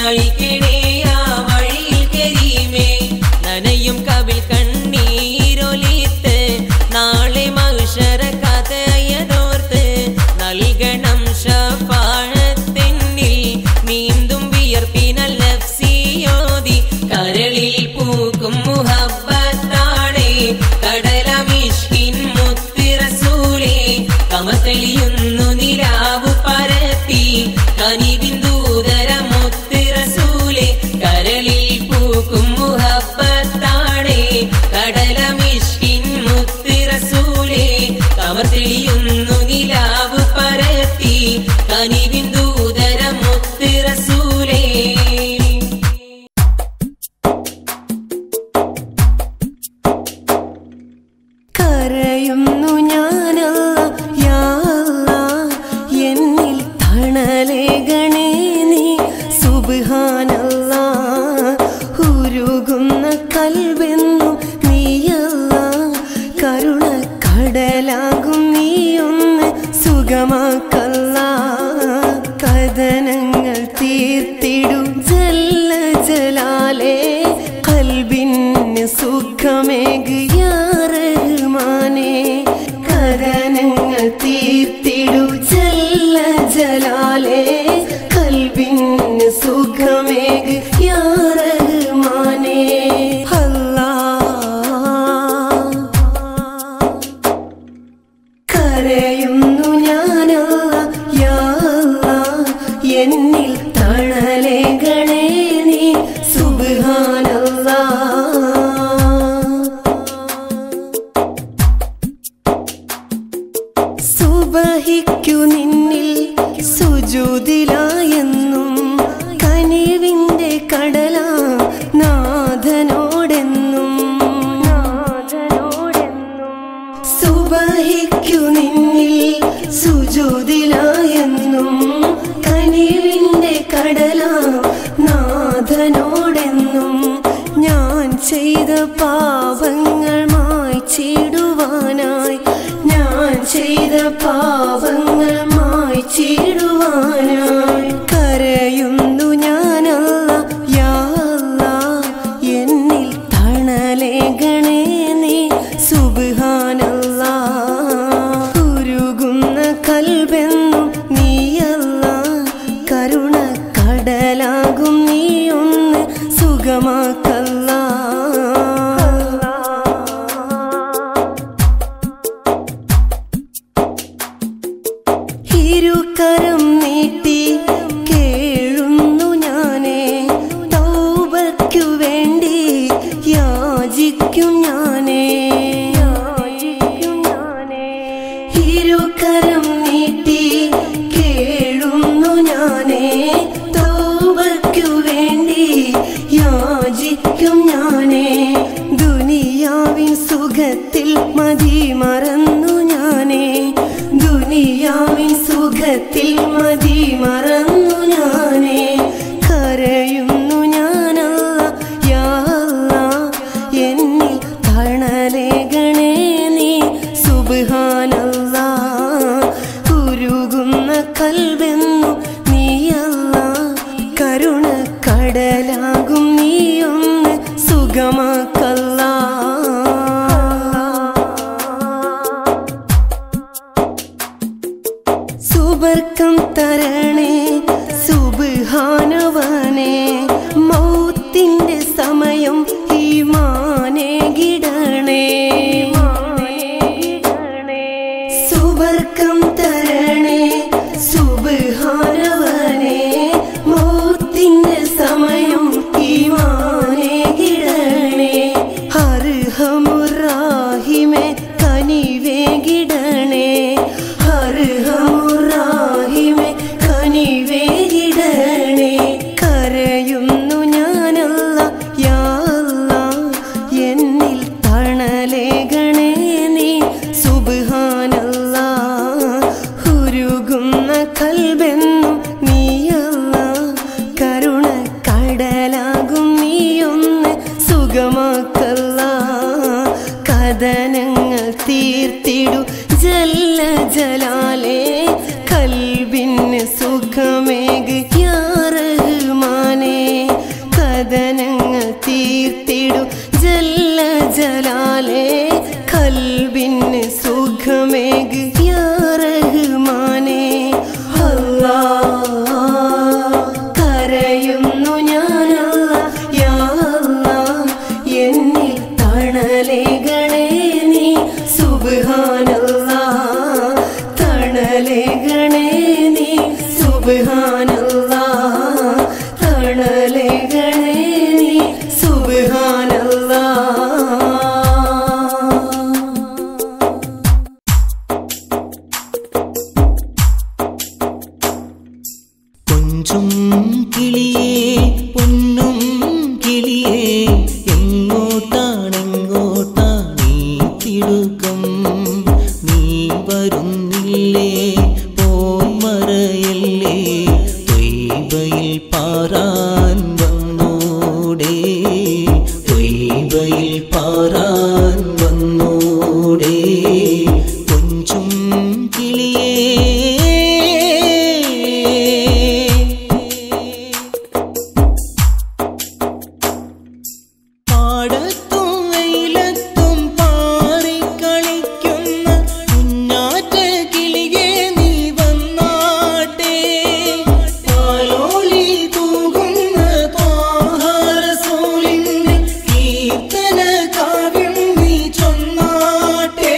നയിക്കണേ ആ വഴിയിൽ കരീമേ നനയും കവിൽ കണ്ണീരൊലിത്ത് നാളെ മനുഷ്യര കഥയതോർത്ത് നൽകണം ഷഫാഴത്തെന്നിൽ നീന്തും വിയർപ്പിനൽ നഫ്സിയോതി കരളിൽ പൂക്കും മുഹബത്താണേ കടലമിഷ്കിൻ മുത്തിറസൂലേ കമത്തളിയുന്നു നിലാവു പരത്തി കനിബിന്ദൂതര മുത്തിറസൂലേ കരളിൽ പൂക്കും മുഹബത്താണേ കടലമിഷ്കിൻ മുത്തിറസൂലേ കമത്തളിയുന്നു നിലാവു പരത്തി കനിബിന്ദൂതര മുത്തിറസൂലേ കരയുന്നു ഞാനല്ല യാ അല്ലാ, എന്നിൽ തണലേകണേ നീ സുബ്ഹാനല്ല ഉരുകുന്ന കൽവെന്നും നീയല്ല കരുണ കടലാകും നീയൊന്ന് സുഖമാക്കല്ല കഥനങ്ങൾ തീർത്തിടു ജല്ല ജലാലേ കൽബിന് സുഖമേകിയാറഹ്മാനെ കഥനങ്ങൾ തീർത്തിടു ജല്ല ജലാലേ കൽബിന് സുഖമേകിയാറഹ്മാനെ അല്ലാ കരയുന്നു ഞാനല്ല യാ അല്ലാ, എന്നിൽ തണലേകണേ നീ സുബ്ഹാനല്ലാ സുബഹിക്കു നിന്നിൽ സുജൂതിലായെന്നും കനിവിന്റെ കടല നാഥനോടെന്നും സുബഹിക്കു നിന്നിൽ സുജൂതിലായെന്നും കനിവിന്റെ കടല നാഥനോടെന്നും ഞാൻ ചെയ്ത പാപങ്ങൾ മായ്ച്ചിടുവാനായി ഞാൻ ചെയ്ത പാപങ്ങൾ മായ്ച്ചിടുവാനായി കരയുന്നു ഞാനല്ല യാ അല്ലാ, എന്നിൽ തണലേകണേ നീ സുബ്ഹാനല്ലാ ഉരുകുന്ന കൽബെന്നും നീയല്ല കരുണ കടലാകും നീയൊന്ന് സുഖമാക്കല്ല ഇരുകരം നീട്ടി കേഴുന്നു ഞാനേ തൗബയ്ക്കു വേണ്ടി യാചിക്കും ഞാനേ ഇരുകരം നീട്ടി കേഴുന്നു ഞാനേ തൗബയ്ക്കു വേണ്ടി യാചിക്കും ഞാനേ ദുനിയാവിൻ സുഖത്തിൽ മതി മറന്നു ഞാനേ ദുനിയാവിൻ സുഖത്തിൽ മതി മറന്നു ഞാനേ കരയുന്നു ഞാനല്ല യാ അല്ലാ, എന്നിൽ തണലേകണേ നീ സുബ്ഹാനല്ലാ ഉരുകുന്ന കൽവെന്നു നീയല്ല കരുണ കടലാകും നീയൊന്ന് സുഖമാക്കല്ല സുബർക്കം തരണേ സുബ്ഹാനവനെ മൗത്തിന്റെ സമയം ഈ മാനെ ഗിടണേ സുബർക്കം തരണേ സുബ്ഹാനവനെ മൗത്തിന്റെ സമയം ഈ മാനെ ഗിടണേ ഹർഹമുറാഹിമെ കനിവേകിടണേ ഹർഹമുറാഹിമെ കനിവേകിടണേ കരയ കിളിയേ പൊന്നും കിളിയേ എങ്ങോട്ടാണെങ്ങോട്ടാണീ തിടുക്കം നീ വരുന്നില്ലേ പോയി മറയല്ലേ തൊയ്ബയിൽ പാറാൻ വന്നോടേ തൊയ്ബയിൽ പാറാൻ വന്നോടേ കൊഞ്ചും കിളിയേ പാടത്തും വെയിലത്തും പാറിക്കളിക്കുന്ന കുഞ്ഞാറ്റ കിളിയെ നീ വന്നാട്ടെ പാലോളി തൂകുന്ന ത്വാഹാരസൂലിന്റെ കീർത്തന കാവ്യം നീ ചൊന്നാട്ടെ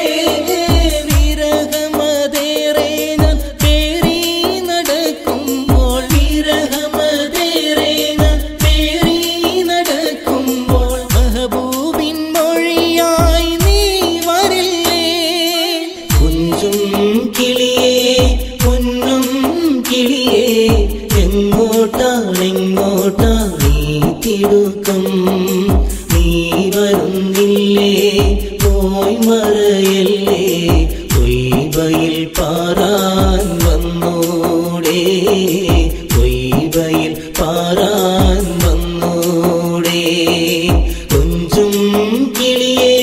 വിരഹമതേറെ ഞാൻ പേറി നടക്കുമ്പോൾ വിരഹമതേറെ ഞാൻ പേറി നടക്കുമ്പോൾ മെഹബൂബിൻ മൊഴിയായി നീ വരില്ലേ കുഞ്ചും കിളിയേ പൊന്നും കിളിയേ എങ്ങോട്ടാണെങ്ങോട്ടാണീ തിടുക്കം നീ വരുന്നില്ലേ പോയി മറയല്ലേ പൊയ്ബയിൽ പാറാൻ വന്നോടേ പൊയ്ബയിൽ പാറാൻ വന്നോടേ കൊഞ്ചും കിളിയേ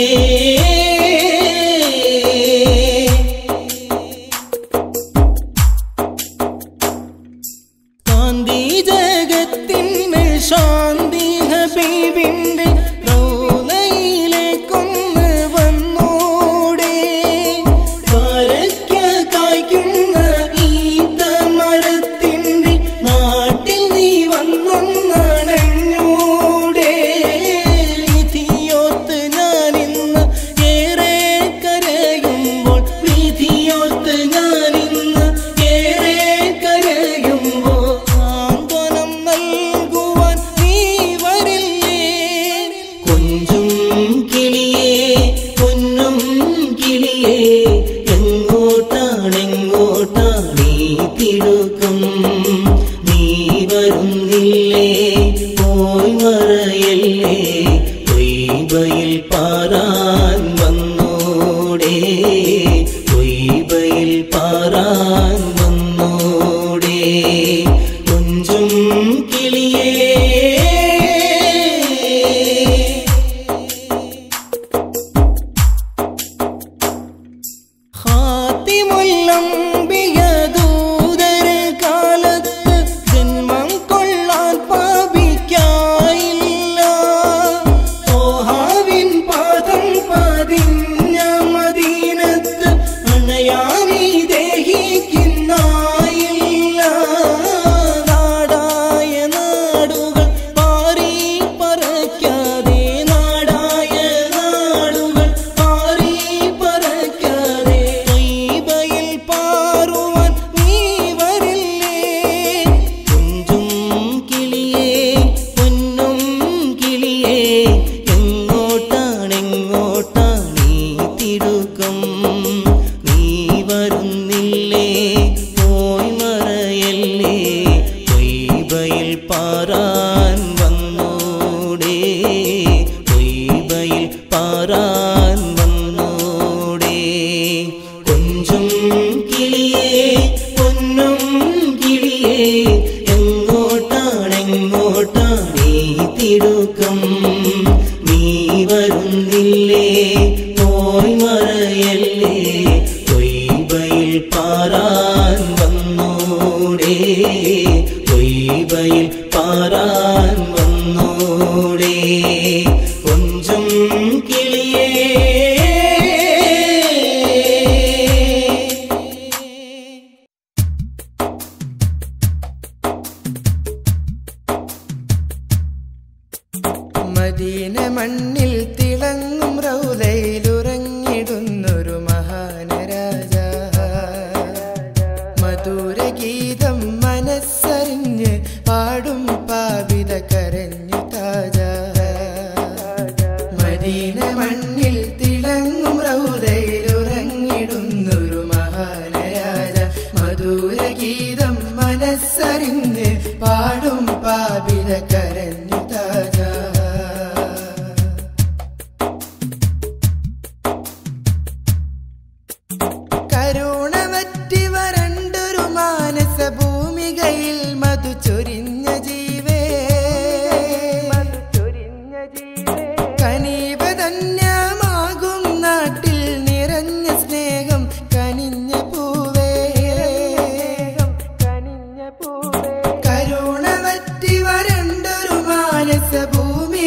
കാന്തി ജഗത്തിന്മേൽ ശാന്തി ഹബീബിന്റെ റൗലയിലേക്കൊന്ന് വന്നൂടെ കാരയ്ക്ക കായ്ക്കുന്ന ഈത്ത മരത്തിന്റെ നാട്ടിൽ നീ വന്നൊന്നണഞ്ഞൂടെ വിധിയോത്ത് ഞാനിന്ന് ഏറെ കരയുമ്പോൾ വിധിയോത്ത് ഞാനിന്ന് ഏറെ കരയുമ്പോൾ സാന്ത്വനം നൽകുവാൻ നീ വരില്ലേ കൊഞ്ചും കിളിയേ പൊന്നും കിളിയേ എങ്ങോട്ടാണെങ്ങോട്ടാണീ തിടുക്കം നീ വരുന്നില്ലേ പോയി മറയല്ലേ പൊയ്ബയിൽ പാറാൻ വന്നോടേ പൊയ്ബയിൽ പാറാൻ വന്നോടേ കൊഞ്ചും കിളിയേ ഹാത്തിമുല്ലംബിയ ദൂതര കാലത്ത് ജന്മം കൊള്ളാൻ പാപിക്കായില്ല ഓഹാവിൻ പാദം പതിഞ്ഞ മദീനത്ത് അണയാനീ ദേഹിക്കുന്നായില്ല നാടായ നാടുകൾ പാറി പറക്കാതെ നാടായ നാടുകൾ പാറി പറക്കാതെ ത്വയ്ബയിൽ പാറുവാൻ നീ വരില്ലേ കുഞ്ചും കിളിയേ പൊന്നും കിളിയേ എങ്ങോട്ടാണെങ്ങോട്ടാണീ തിടുക്കം നീ വരുന്നില്ലേ പോയി മറയല്ലേ പൊയ്ബയിൽ പാറാൻ വന്നോടേ പൊയ്ബയിൽ പാറാൻ വന്നോടേ കൊഞ്ചും കിളിയേ പൊന്നും കിളിയേ എങ്ങോട്ടാണെങ്ങോട്ടാണീ തിടുക്കം നീ വരുന്നില്ലേ പോയി മറയല്ലേ പൊയ്ബയിൽ പാറാൻ വന്നോടേ പൊയ്ബയിൽ പാറാൻ വന്നോടേ കൊഞ്ചും കിളിയേ മദീന മണ്ണിൽ തിളങ്ങും റൗലയിലുറങ്ങിടുന്നൊരു മഹാനരാജ മധുരഗീതം മനസ്സറിഞ്ഞ് പാടും പാവിത കരഞ്ഞു താജ മദീന മണ്ണിൽ തിളങ്ങും റൗലയിലുറങ്ങിടുന്നൊരു മഹാനരാജ മധുരഗീതം മനസ്സറിഞ്ഞ് പാടും പാ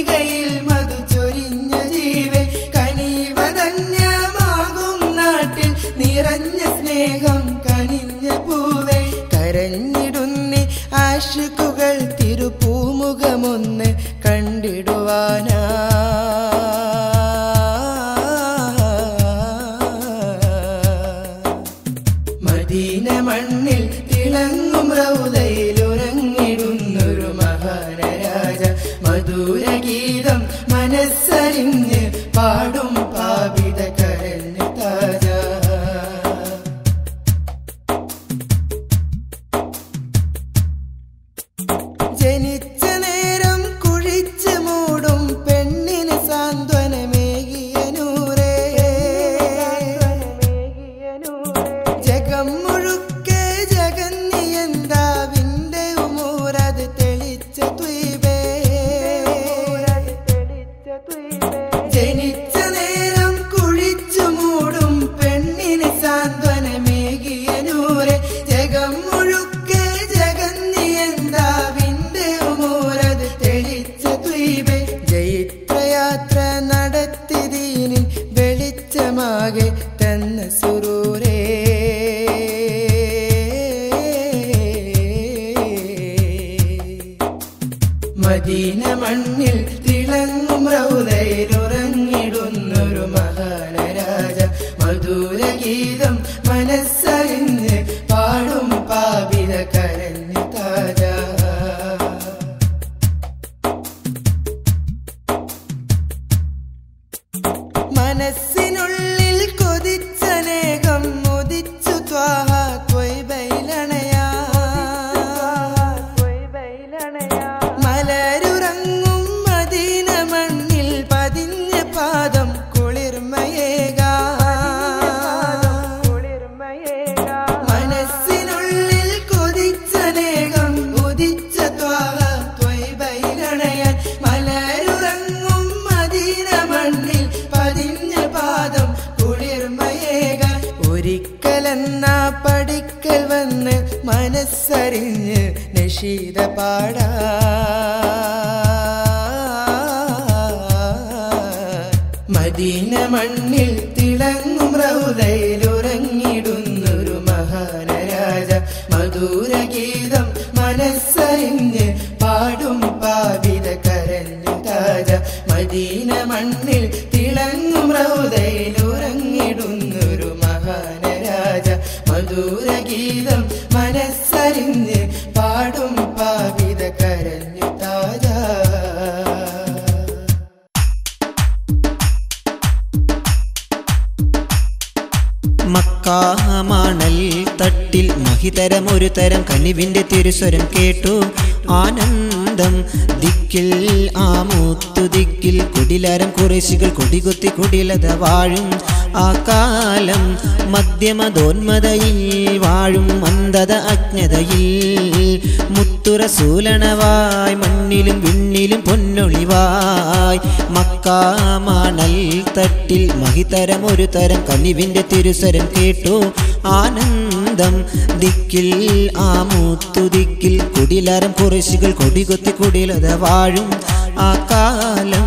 കന്യകയിൽ മധു ചൊരിഞ്ഞ ജീവൻ കനിവതന്യമാകും നാട്ടിൽ നിറഞ്ഞ സ്നേഹം കനിഞ്ഞ പൂവേ കരഞ്ഞിടുന്നി ആശുക്കുകൾ തിരുപ്പൂമുഖമൊന്ന് കണ്ടിടുവാനാ മദീന മണ്ണിൽ തിളങ്ങും റൗദയിലുറങ്ങിടുന്നൊരു മഹാനരാജ മധുരഗീതം മനസ്സറിഞ്ഞ് പാടും പാപിത കരഞ്ഞ് താജ ജനിച്ച നേരം കുഴിച്ച് മൂടും പെണ്ണിന് സാന്ത്വനമേകിയ നൂറേ ജഗം മുഴുക്കെ ജഗന്നിയന്താവിന്റെ ഉമൂരത് തെളിച്ച ത്വീപേ ജനിച്ച നേരം കുഴിച്ചു മൂടും പെണ്ണിന് സാന്ത്വനമേകിയ നൂറെ ജഗം മുഴുക്കെ ജഗന്നിയന്താവിന്റെ ഉമൂരത് തെളിച്ച ദ്വീപേ ജൈത്രയാത്ര നടത്തി ദീനിൻ വെളിച്ചമാകെ തന്ന സുരൂരേ മദീന മണ്ണിൽ തിളങ്ങും റൗദയിലുറങ്ങിടുന്നൊരു മഹാനരാജ മധുരഗീതം മനസ്സറിഞ്ഞ് പാടും പാപിത കരഞ്ഞ് താജ മനസ്സിനുള്ളിൽ കൊതിച്ചനേകം മുദിച്ചു ത്വാഹ ത്വയ്ബൈലണയാ മലരുറങ്ങും മദീന മണ്ണിൽ പതിഞ്ഞ പാദം കുളിർമയേക മനസ്സിനുള്ളിൽ കൊതിച്ചനേകം ഉദിച്ച ത്വാഹ ത്വയ്ബൈലണയാൻ മലരുറങ്ങും മദീന മണ്ണിൽ പതിഞ്ഞ പാദം കുളിർമയേക ഒരിക്കലെന്ന പടിക്കൽ വന്ന് മനസ്സറിഞ്ഞ് നഷീദ പാടാ മദീന മണ്ണിൽ തിളങ്ങും റൗദയിലുറങ്ങിടുന്നൊരു മഹാനരാജ മധുരഗീതം മനസ്സറിഞ്ഞ് പാടും പാപിത കരഞ്ഞു താജ മദീന മണ്ണിൽ തിളങ്ങും റൗദയിലുറങ്ങിടുന്നൊരു മഹാനരാജ മധുരഗീതം മനസ്സറിഞ്ഞ് പാടും പാപിത കരഞ്ഞു താജ മക്കാമണൽ തട്ടിൽ മഹിതരം ഒരു തരം കനിവിന്റെ തിരുസ്വരം കേട്ടു ആനന്ദം ദിക്കിൽ ആ മൂത്തു ദിക്കിൽ കുടിലരം കുറേശികൾ കൊടികുത്തി കുടിലത വാഴും ആ കാലം മധ്യമതോന്മതയിൽ വാഴും മന്ദത അജ്ഞതയിൽ മുത്തുറസൂലണവായി മണ്ണിലും വിണ്ണിലും പൊന്നൊളിവായി മക്കാമണൽ തട്ടിൽ മഹിതരം ഒരു തരം കനിവിന്റെ തിരുസരം കേട്ടു ആനന്ദം ദിക്കിൽ ആ മൂത്തു ദിക്കിൽ കുടിലരം കുറശികൾ കൊടികൊത്തി കുടിലത വാഴും ആ കാലം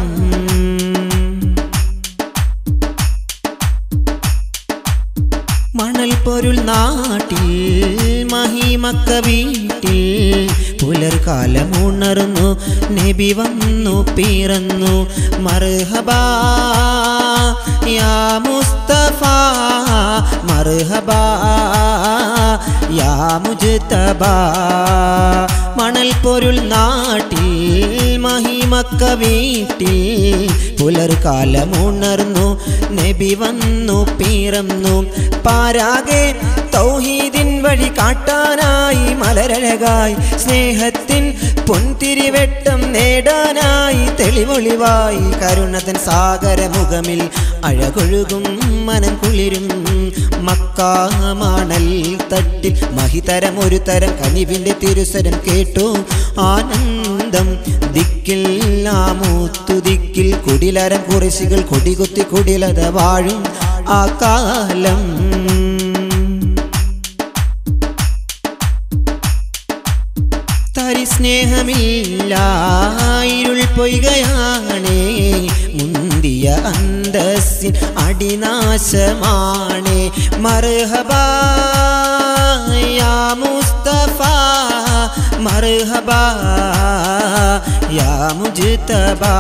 മണൽ പൊരുൾ നാട്ടിൽ മഹിമക്ക വീട്ടിൽ പുലർകാലം ഉണർന്നു നബി വന്നു പിറന്നു മർഹബാ യാ മുസ്തഫ മർഹബാ യാ മുജ്തബ മണൽ പൊരുൾ നാട്ടിൽ മഹിമക്ക വീട്ടിൽ പുലർകാലം ഉണർന്നു നബി വന്നു പിറന്നു പാരാകെ തൗഹീദിൻ വഴി കാട്ടാനായി മലരഴകായി സ്നേഹത്തിൻ പൊൻതിരിവെട്ടം നേടാനായി തെളിവൊളിവായി കരുണതൻ സാഗരമുഖമിൽ അഴകൊഴുകും മനം കുളിരും മക്കാമാണൽ തട്ടിൽ മഹിതരം ഒരു തരം കനിവിന്റെ തിരുസരം കേട്ടു ആനന്ദം ദിക്കിൽ ആ മൂത്തു ദിക്കിൽ കുടിലരം കുറശികൾ കൊടികുത്തി കുടിലത വാഴും ആ കാലം തരിസ്നേഹ തരിസ്നേഹമില്ല ഇരുൾ പൊയ്കയാണേ മുന്തിയ അന്തസ്സിൻ അടിനാശമാണേ മർഹബാ യാ മുസ്തഫ മർഹബാ യാ മുജ്തബാ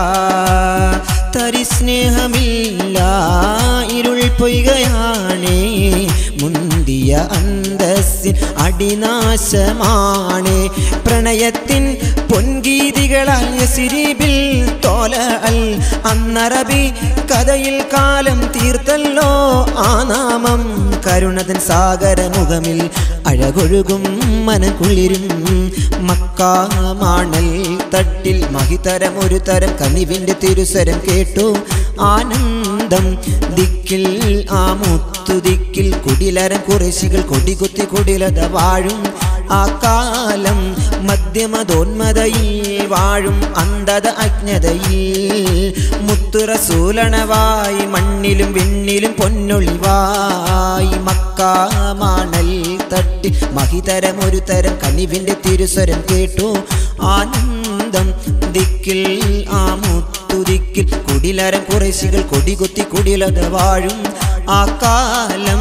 തരിസ്നേഹമില്ല ഇരുൾ പൊയ്കയാണേ മുന്തിയ അന്തസ്സിൻ അടിനാശമാണേ പ്രണയത്തിൻ പൊൻഗീതികളാൽ യസിരിബിൽ തോല അൽ അന്നറബി കഥയിൽ കാലം തീർത്തല്ലോ ആ നാമം കരുണതൻ സാഗരമുഖമിൽ അഴകൊഴുകും മനക്കുളിരും മക്കാമാണൽ തട്ടിൽ മഹിതരം ഒരു തരം കനിവിൻ്റെ തിരുസരം കേട്ടു ആനന്ദം ദിക്കിൽ ആ മുത്തു ദിക്കിൽ കുടിലരം കുറശികൾ കൊടികുത്തി കുടിലത വാഴും ആ കാലം മധ്യമതോന്മതയിൽ വാഴും അന്ധത അജ്ഞതയിൽ മുത്തുറസൂലണവായി മണ്ണിലും വിണ്ണിലും പൊന്നൊളിവായി മക്കാമാണൽ തട്ടി മഹിതരം ഒരു തരം കനിവിൻ്റെ തിരുസ്വരം കേട്ടു ആനന്ദം ദിക്കിൽ ആ മുത്തു ദിക്കിൽ കുടിലരം കുറശികൾ കൊടികുത്തി കുടിലത വാഴും ആ കാലം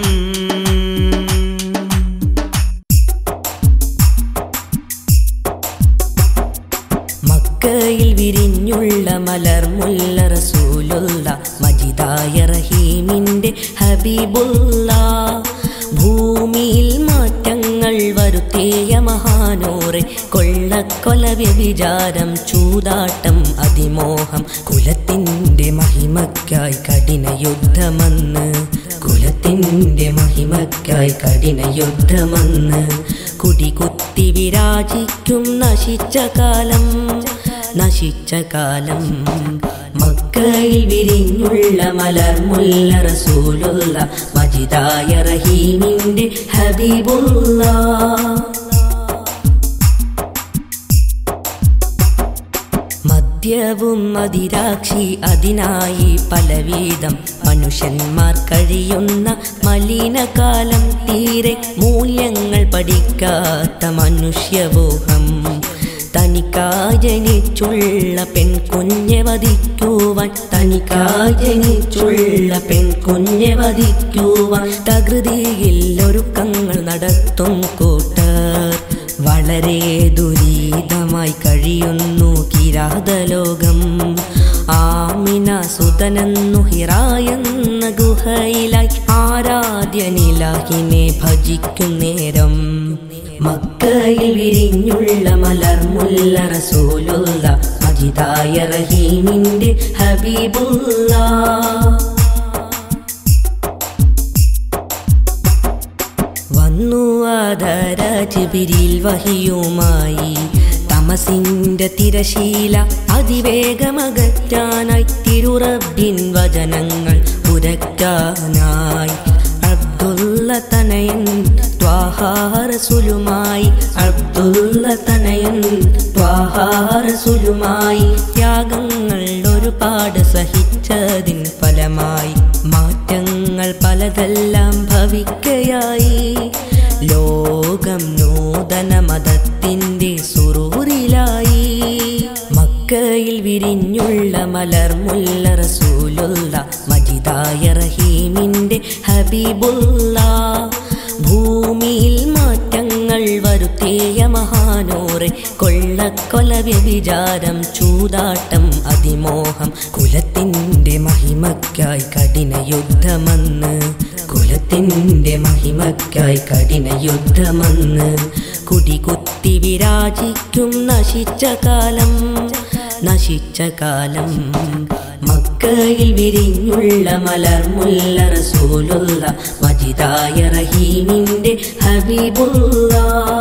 മക്കയിൽ വിരിഞ്ഞുള്ള മലർമുല്ല റസൂലുള്ള മജിദായ റഹീമിന്റെ ഹബീബുള്ള ഭൂമിയിൽ മാറ്റങ്ങൾ വരുത്തിയ മഹാനൂറെ കൊള്ളക്കൊല വ്യഭിചാരം ചൂതാട്ടം അതിമോഹം കുലത്തിൻ്റെ മഹിമയ്ക്കായി കഠിന യുദ്ധമെന്ന് കുലത്തിൻ്റെ മഹിമയ്ക്കായി കഠിന യുദ്ധമെന്ന് കുടികുത്തി വിരാജിക്കും നശിച്ച കാലം നശിച്ച കാലം മക്കയിൽ വിരിഞ്ഞുള്ള മലർമുല്ല റസൂലുള്ള മജിദായ റഹീമിന്റെ ഹബീബുള്ള മദ്യവും മതിരാക്ഷി അതിനായി പലവിധം മനുഷ്യന്മാർ കഴിയുന്ന മലിനകാലം തീരെ മൂല്യങ്ങൾ പഠിക്കാത്ത മനുഷ്യബോഹം തനിക്കായി ജനിച്ചുള്ള പെൺകുഞ്ഞെ വധിക്കുവാൻ തനിക്കായി ജനിച്ചുള്ള പെൺകുഞ്ഞെ വധിക്കുവാൻ തകൃതിയിൽ ഒരുക്കങ്ങൾ നടത്തും കൂട്ടർ വളരെ ദുരിതമായി കഴിയുന്നു കിരാതലോകം ആമിന സുതനെന്നു ഹിറായെന്ന ഗുഹയിലായി ആരാധ്യനിലാഹിനെ ഭജിക്കും നേരം മക്കയിൽ വിരിഞ്ഞുള്ള മലർമുല്ല റസൂലുള്ള മജിദായ റഹീമിന്റെ ഹബീബുള്ള വന്നു ആധാര ജിബിരിൽ വഹിയുമായി തമസിന്റെ തിരശീല അതിവേഗമകറ്റാനായി തിരുറബിൻ വചനങ്ങൾ ഉരക്കാനായി അബ്ദുള്ള തനയൻ ത്വാഹാരസുലുമായി അബ്ദുള്ള തനയൻ ത്വാഹാരസുലുമായി ത്യാഗങ്ങൾ ഒരുപാട് സഹിച്ചതിൻ ഫലമായി മാറ്റങ്ങൾ പലതെല്ലാം ഭവിക്കയായി ലോകം നൂതന മതത്തിൻ്റെ സുറൂറിലായി മക്കയിൽ വിരിഞ്ഞുള്ള മലർമുല്ല റസൂലുള്ള മജിദായ റഹീമിന്റെ ഹബീബുള്ള ഭൂമിയിൽ മാറ്റങ്ങൾ വരുത്തിയ മഹാനൂറെ കൊള്ളക്കൊല വ്യഭിചാരം ചൂതാട്ടം അതിമോഹം കുലത്തിൻ്റെ മഹിമയ്ക്കായി കഠിന യുദ്ധമെന്ന് കുലത്തിൻ്റെ മഹിമയ്ക്കായി കഠിന യുദ്ധമെന്ന് കുടികുത്തി വിരാജിക്കും നശിച്ച കാലം നശിച്ച കാലം മക്കയിൽ വിരിഞ്ഞുള്ള മലർമുല്ല റസൂലുള്ള മജിദായ റഹീമിന്റെ ഹബീബുള്ള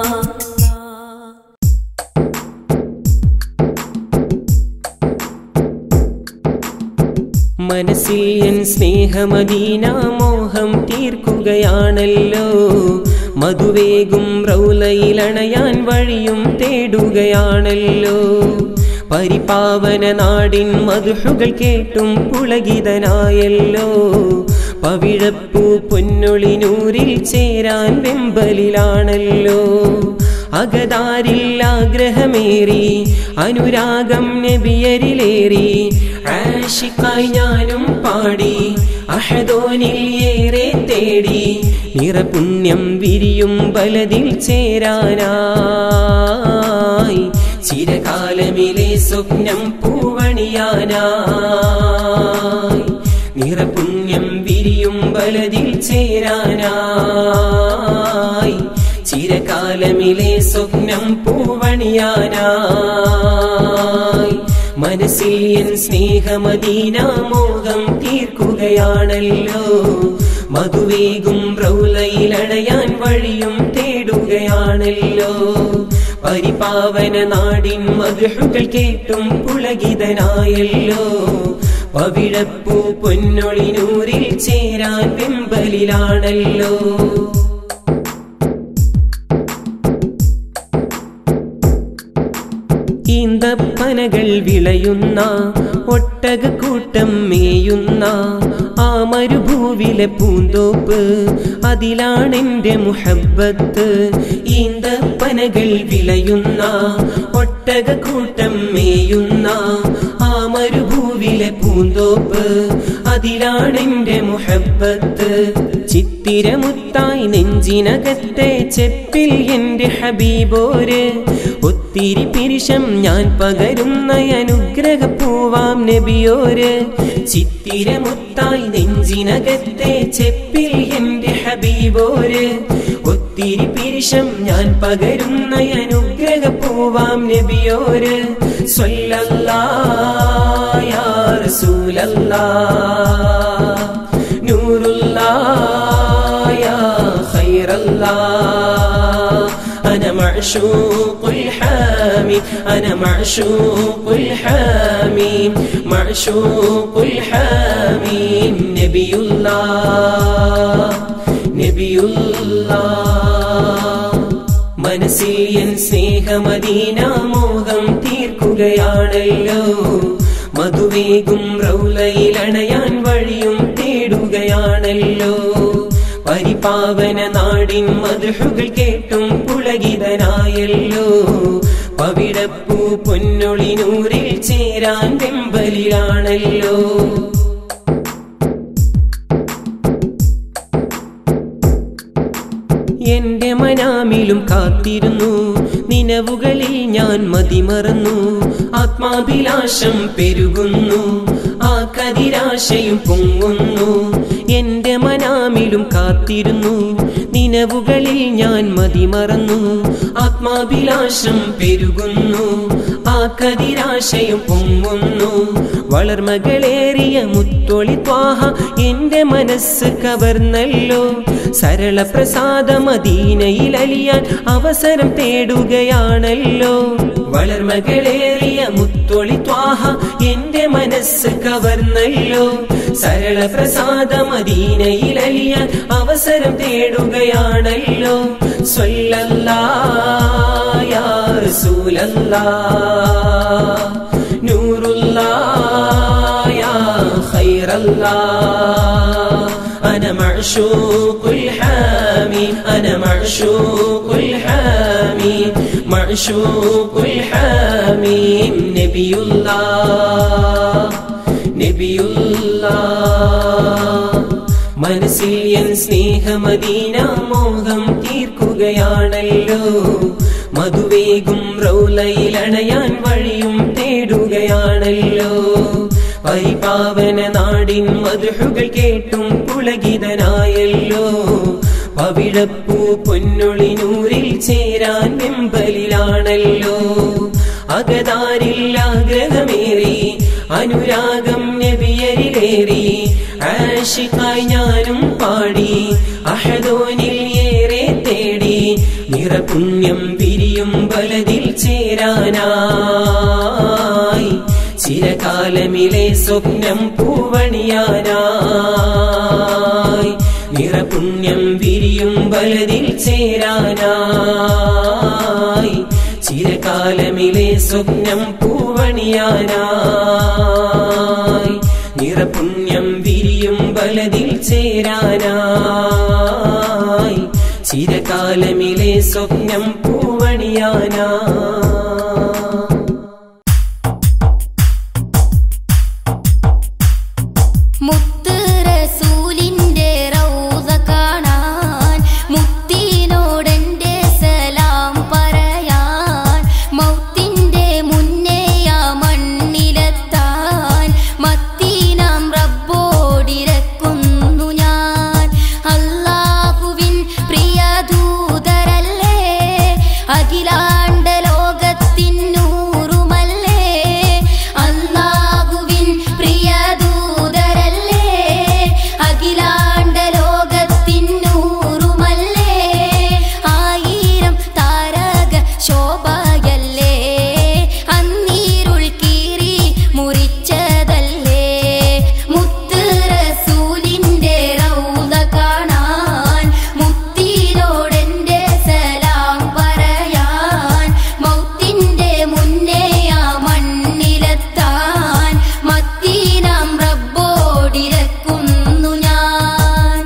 മനസ്സിൽ എൻ സ്നേഹമദീന മോഹം തീർക്കുകയാണല്ലോ മധുവേഗും റൗലയിലണയാൻ വഴിയും തേടുകയാണല്ലോ പരിപാവന നാടിൻ മധുഹുകൾ കേട്ടും പുളകിതനായല്ലോ പവിഴപ്പൂ പൊന്നൊളി നൂറിൽ ചേരാൻ വെമ്പലിലാണല്ലോ അകതാരിൽ ആഗ്രഹമേറി അനുരാഗം നബിയരിലേറി ആഷിക്കായി ഞാനും പാടി അഹദോനിൽ ഏറെ തേടി നിറപുണ്യം വിരിയും ബലതിൽ ചേരാനായി ചിരകാലമിലെ സ്വപ്നം പൂവണിയാനായി നിറപുണ്യം വിരിയും ബലതിൽ ചേരാനായി ചിരകാലമിലെ സ്വപ്നം പൂവണിയാനായി മനസ്സിൽ എൻ സ്നേഹമദീന മോഹം തീർക്കുകയാണല്ലോ മധുവേകും റൗലയിലണയാൻ വഴിയും തേടുകയാണല്ലോ പരിപാവന നാടിൻ മധുഹുകൾ കേട്ടും പുളകിതനായല്ലോ പവിഴപ്പൂ പൊന്നൊളിനൂരിൽ ചേരാൻ വെമ്പലിലാണല്ലോ ഈന്തപ്പനകൾ വിളയുന്ന ഒട്ടകക്കൂട്ടം മേയുന്ന ആ മരുഭൂവിലെ പൂന്തോപ്പ് അതിലാണെന്റെ മുഹബത്ത് ഈന്തപ്പനകൾ വിളയുന്ന ഒട്ടകക്കൂട്ടം മേയുന്ന ആ മരുഭൂവിലെ പൂന്തോപ്പ് അതിലാണെന്റെ മുഹബത്ത് ചിത്തിരമുത്തായി നെഞ്ചിനകത്തെ ചെപ്പിൽ എന്റെ ഹബീബോര് ഒത്തിരി പിരിശം ഞാൻ പകരുന്ന അനുഗ്രഹ പൂവാം നബിയോര് ചിത്തിരമുത്തായി നെഞ്ചിനകത്തെ ചെപ്പിൽ എന്റെ ഹബീബോര് ഒത്തിരി പിരിശം ഞാൻ പകരുന്ന അനുഗ്രഹ പൂവാം നബിയോര് സ്വല്ലല്ലാ യാ റസൂലല്ലാ നൂറുല്ലാ യാ ഖൈറല്ലാ أنا معشوق الحامي أنا معشوق الحامي معشوق الحامي نبي الله نبي الله മനസ്സിൽ എൻ സ്നേഹമദീന മോഹം തീർക്കുകയാണല്ലോ മധുവേകും റൗലയിലണയാൻ വഴിയും തേടുകയാണല്ലോ പരിപാവന നാടിൻ മധുഹുകൾ കേട്ടും പുളകിതനായല്ലോ പവിടപ്പൂ പൊന്നൊളിനൂരിൽ ചേരാൻ വെമ്പലിലാണല്ലോ എന്റെ മനാമിലും കാത്തിരുന്നു നിലവുകളിൽ ഞാൻ മതിമറന്നു ആത്മാഭിലാഷം പെരുകുന്നു ആ കതിരാശയും പൊങ്ങുന്നു എന്റെ മനാമിലും കാത്തിരുന്നു നിലവുകളിൽ ഞാൻ മതിമറന്നു ആത്മാഭിലാഷം പെരുകുന്നു ആ കതിരാശയും പൊങ്ങുന്നു വളർമകളേറിയ മുത്തൊളി ത്വാഹ എന്റെ മനസ്സ് കവർന്നല്ലോ സരള പ്രസാദ മദീനയിൽ അലിയാൻ അവസരം തേടുകയാണല്ലോ വളർമകളേറിയ മുത്തൊളി ത്വാഹ എന്റെ മനസ്സ് കവർന്നല്ലോ സരള പ്രസാദ മദീനയിൽ അലിയാൻ അവസരം തേടുകയാണല്ലോ സ്വല്ലല്ലാ യാ റസൂലല്ലാ നൂറുല്ലാ യാ ഖൈറല്ലാ أنا معشوق الحامي أنا معشوق الحامي معشوق الحامي نبي الله نبي الله മനസ്സിൽ എൻ സ്നേഹമദീന മോഹം തീർക്കുകയാണല്ലോ മധുവേകും റൗലയിലണയാൻ വഴിയും തേടുകയാണല്ലോ പരിപാവന നാടിൻ മധുഹുകൾ കേട്ടും പുളകിതനായല്ലോ പവിഴപ്പൂ പൊന്നൊളിനൂരിൽ ചേരാൻ വെമ്പലിലാണല്ലോ അകതാരിൽ ആഗ്രഹമേറി അനുരാഗം നബിയരിലേറി ആഷിക്കായി ഞാനും പാടി അഹദോനിൽ ഏറെ തേടി നിറപുണ്യം വിരിയും ബലതിൽ ചേരാനായി ചിരകാലമിലെ സ്വപ്നം പൂവണിയാനായി നിറപുണ്യം വിരിയും ബലതിൽ ചേരാനായി ചിരകാലമിലെ സ്വപ്നം പൂവണിയാനായി നിറപുണ്യം വിരിയും ബലതിൽ ചേരാനായി ചിരകാലമിലെ സ്വപ്നം പൂവണിയാനാ മുത്ത് റസൂലിന്റെ റൗദ കാണാൻ മുത്തിനോടെന്റെ സലാം പറയാൻ മൗത്തിന്റെ മുന്നേയ മണ്ണിലെത്താൻ മത്തീനാം റബ്ബോടിരക്കുന്നു ഞാൻ അല്ലാഹുവിൻ പ്രിയ ദൂതരല്ലേ അഖിലാണ്ട ലോകത്തിനൂറുമല്ലേ അല്ലാഹുവിൻ പ്രിയ ദൂതരല്ലേ അഖിലാണ്ട ലോകത്തിനൂറുമല്ലേ ആയിരം താരക ശോഭയല്ലേ അന്നീരുൾ കീറി മുറിച്ചതല്ലേ മുത്ത് റസൂലിന്റെ റൗദ കാണാൻ മുത്തിനോടെന്റെ സലാം പറയാൻ മൗത്തിന്റെ മുന്നേ ആ മണ്ണിലെത്താൻ മത്തീനാം റബ്ബോടിരക്കുന്നു ഞാൻ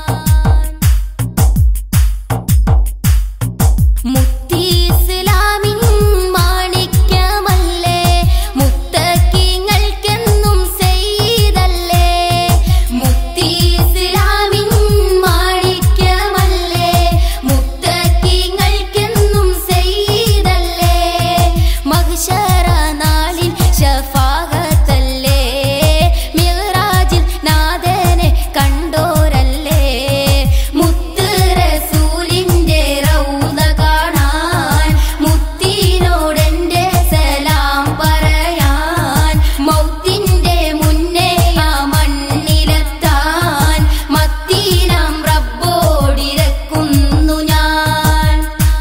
മുത്തി ഇസ്ലാമിൻ മാണിക്യമല്ലേ മുത്തക്കിങ്ങൾക്കെന്നും സെയ്തല്ലേ മുത്തി ഇസ്ലാമിൻ മാണിക്യമല്ലേ മുത്തക്കിങ്ങൾക്കെന്നും സെയ്തല്ലേ മഹ്ശറ നാളിൽ ശഫാഹത്തല്ലേ മിഗ്റാജിൽ നാഥനെ കണ്ടോരല്ലേ മുത്ത് റസൂലിന്റെ റൗദ കാണാൻ മുത്തിനോടെന്റെ സലാം പറയാൻ മൗത്തിന്റെ മുന്നേ ആ മണ്ണിലെത്താൻ മത്തീനാം റബ്ബോടിരക്കുന്നു ഞാൻ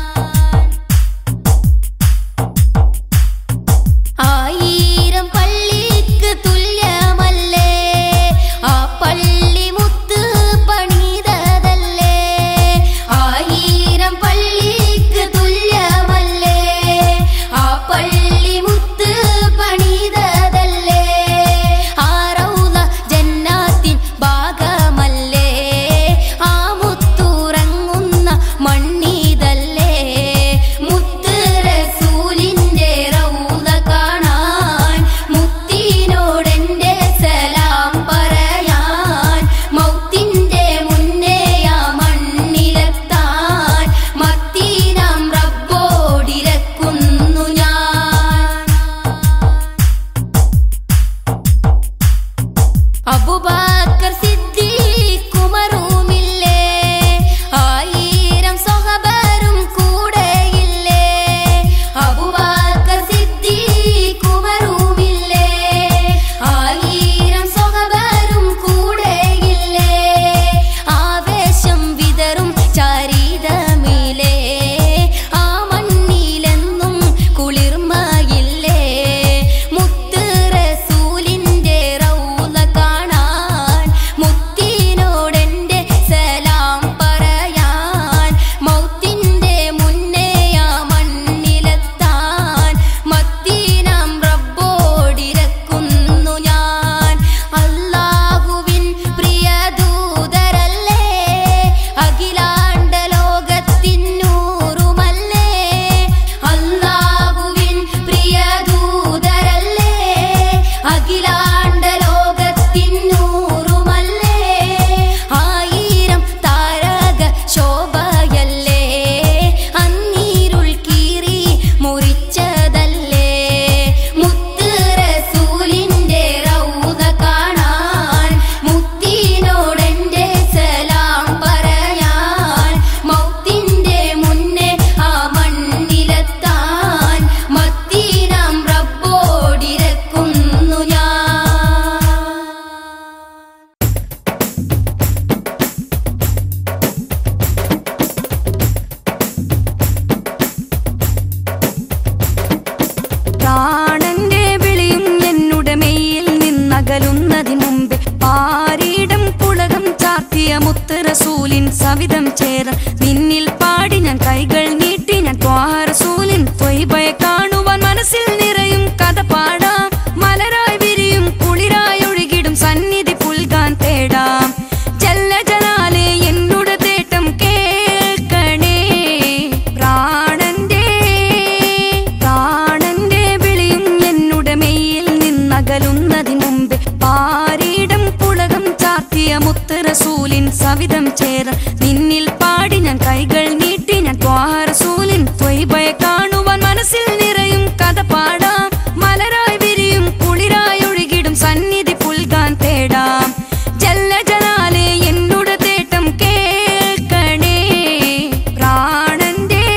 ആയിരം പള്ളിക്ക് തുല്യമല്ലേ ആ പള്ളി മുത്ത് പണിതതല്ലേ ആയിരം പള്ളിക്ക് തുല്യമല്ലേ ആ പള്ളി മുത്ത് പണിതതല്ലേ ആ റൗള ജന്നാത്തിൻ ഭാഗമല്ലേ ആ മുത്തുറങ്ങുന്ന മണ്ണിതല്ലേ മുത്ത് റസൂലിന്റെ റൗദ കാണാൻ മുത്തിനോടെന്റെ സലാം പറയാൻ മൗത്തിന്റെ മുന്നേ ആ മണ്ണിലെത്താൻ മത്തീനാം റബ്ബോടിരക്കുന്നു ഞാൻ അബുബക്കർ സിദ്ദീഖ് ഉമറുമില്ലേ ആയിരം സ്വഹബരും കൂടെയില്ലേ അബുബക്കർ സിദ്ദീഖ് ഉമറുമില്ലേ ആയിരം സ്വഹബരും കൂടെയില്ലേ ആവേശം വിതറും ചരിതമിലേ ആ മണ്ണിലെന്നും കുളിർമയില്ലേ മുത്ത് റസൂലിന്റെ റൗള കാണാൻ മുത്തിനോടെന്റെ സലാം പറയാൻ മൗത്തിന്റെ മുന്നേ ആ മണ്ണിലെത്താൻ മത്തീനാം റബ്ബോടിരക്കുന്നു ഞാൻ അല്ലാഹുവിൻ പ്രിയ ദൂതരല്ലേ അഖിലാണ്ട ലോകത്തിനൂറുമല്ലേ അല്ലാഹുവിൻ പ്രിയ ദൂതരല്ലേ അഖിലാണ്ട ലോകത്തിനൂറുമല്ലേ ആയിരം താരക ശോഭയല്ലേ അന്നീരുൾ കീറി മുറിച്ചതല്ലേ മുത്ത് റസൂലിന്റെ റൗദ കാണാൻ മുത്തിനോടെന്റെ സലാം പറയാൻ മൗത്തിന്റെ മുന്നേ ആ മണ്ണിലെത്താൻ മത്തീനാം റബ്ബോടിരക്കുന്നു ഞാൻ പ്രാണന്റെ വിളിയും എന്നുടെ മെയ്യിൽ നിന്നകലുന്നതിന് മുമ്പേ പാരീടം പുളകം ചാർത്തിയ മുത്ത് റസൂലിൻ സവിധം ചേർ നിന്നിൽ പാടി ഞാൻ കൈകൾ നീട്ടി ഞാൻ ത്വാഹ റസൂലിൻ ത്വയ്ബയെ കാണുവാൻ മനസ്സിൽ നിറയും കഥ പാടാം മലരായി വിരിയും കുളിരായി ഒഴുകിടും സന്നിധി പുൽകാൻ തേടാം ജല്ല ജലാലെ എന്നുടെ തേട്ടം കേൾക്ക സവിധം ചേര നിന്നിൽ പാടി ഞാൻ കൈകൾ നീട്ടി ഞാൻ ത്വാറസൂലിൻ ത്വയ്ബയെ കാണുവാൻ മനസ്സിൽ നിറയും കഥ പാടാം മലരായി വിരിയും കുളിരായി ഒഴുകിടും സന്നിധി പുൽകാൻ തേടാം ജല്ല ജലാലെ എന്നോട് തേട്ടം കേൾക്കണേ പ്രാണന്റെ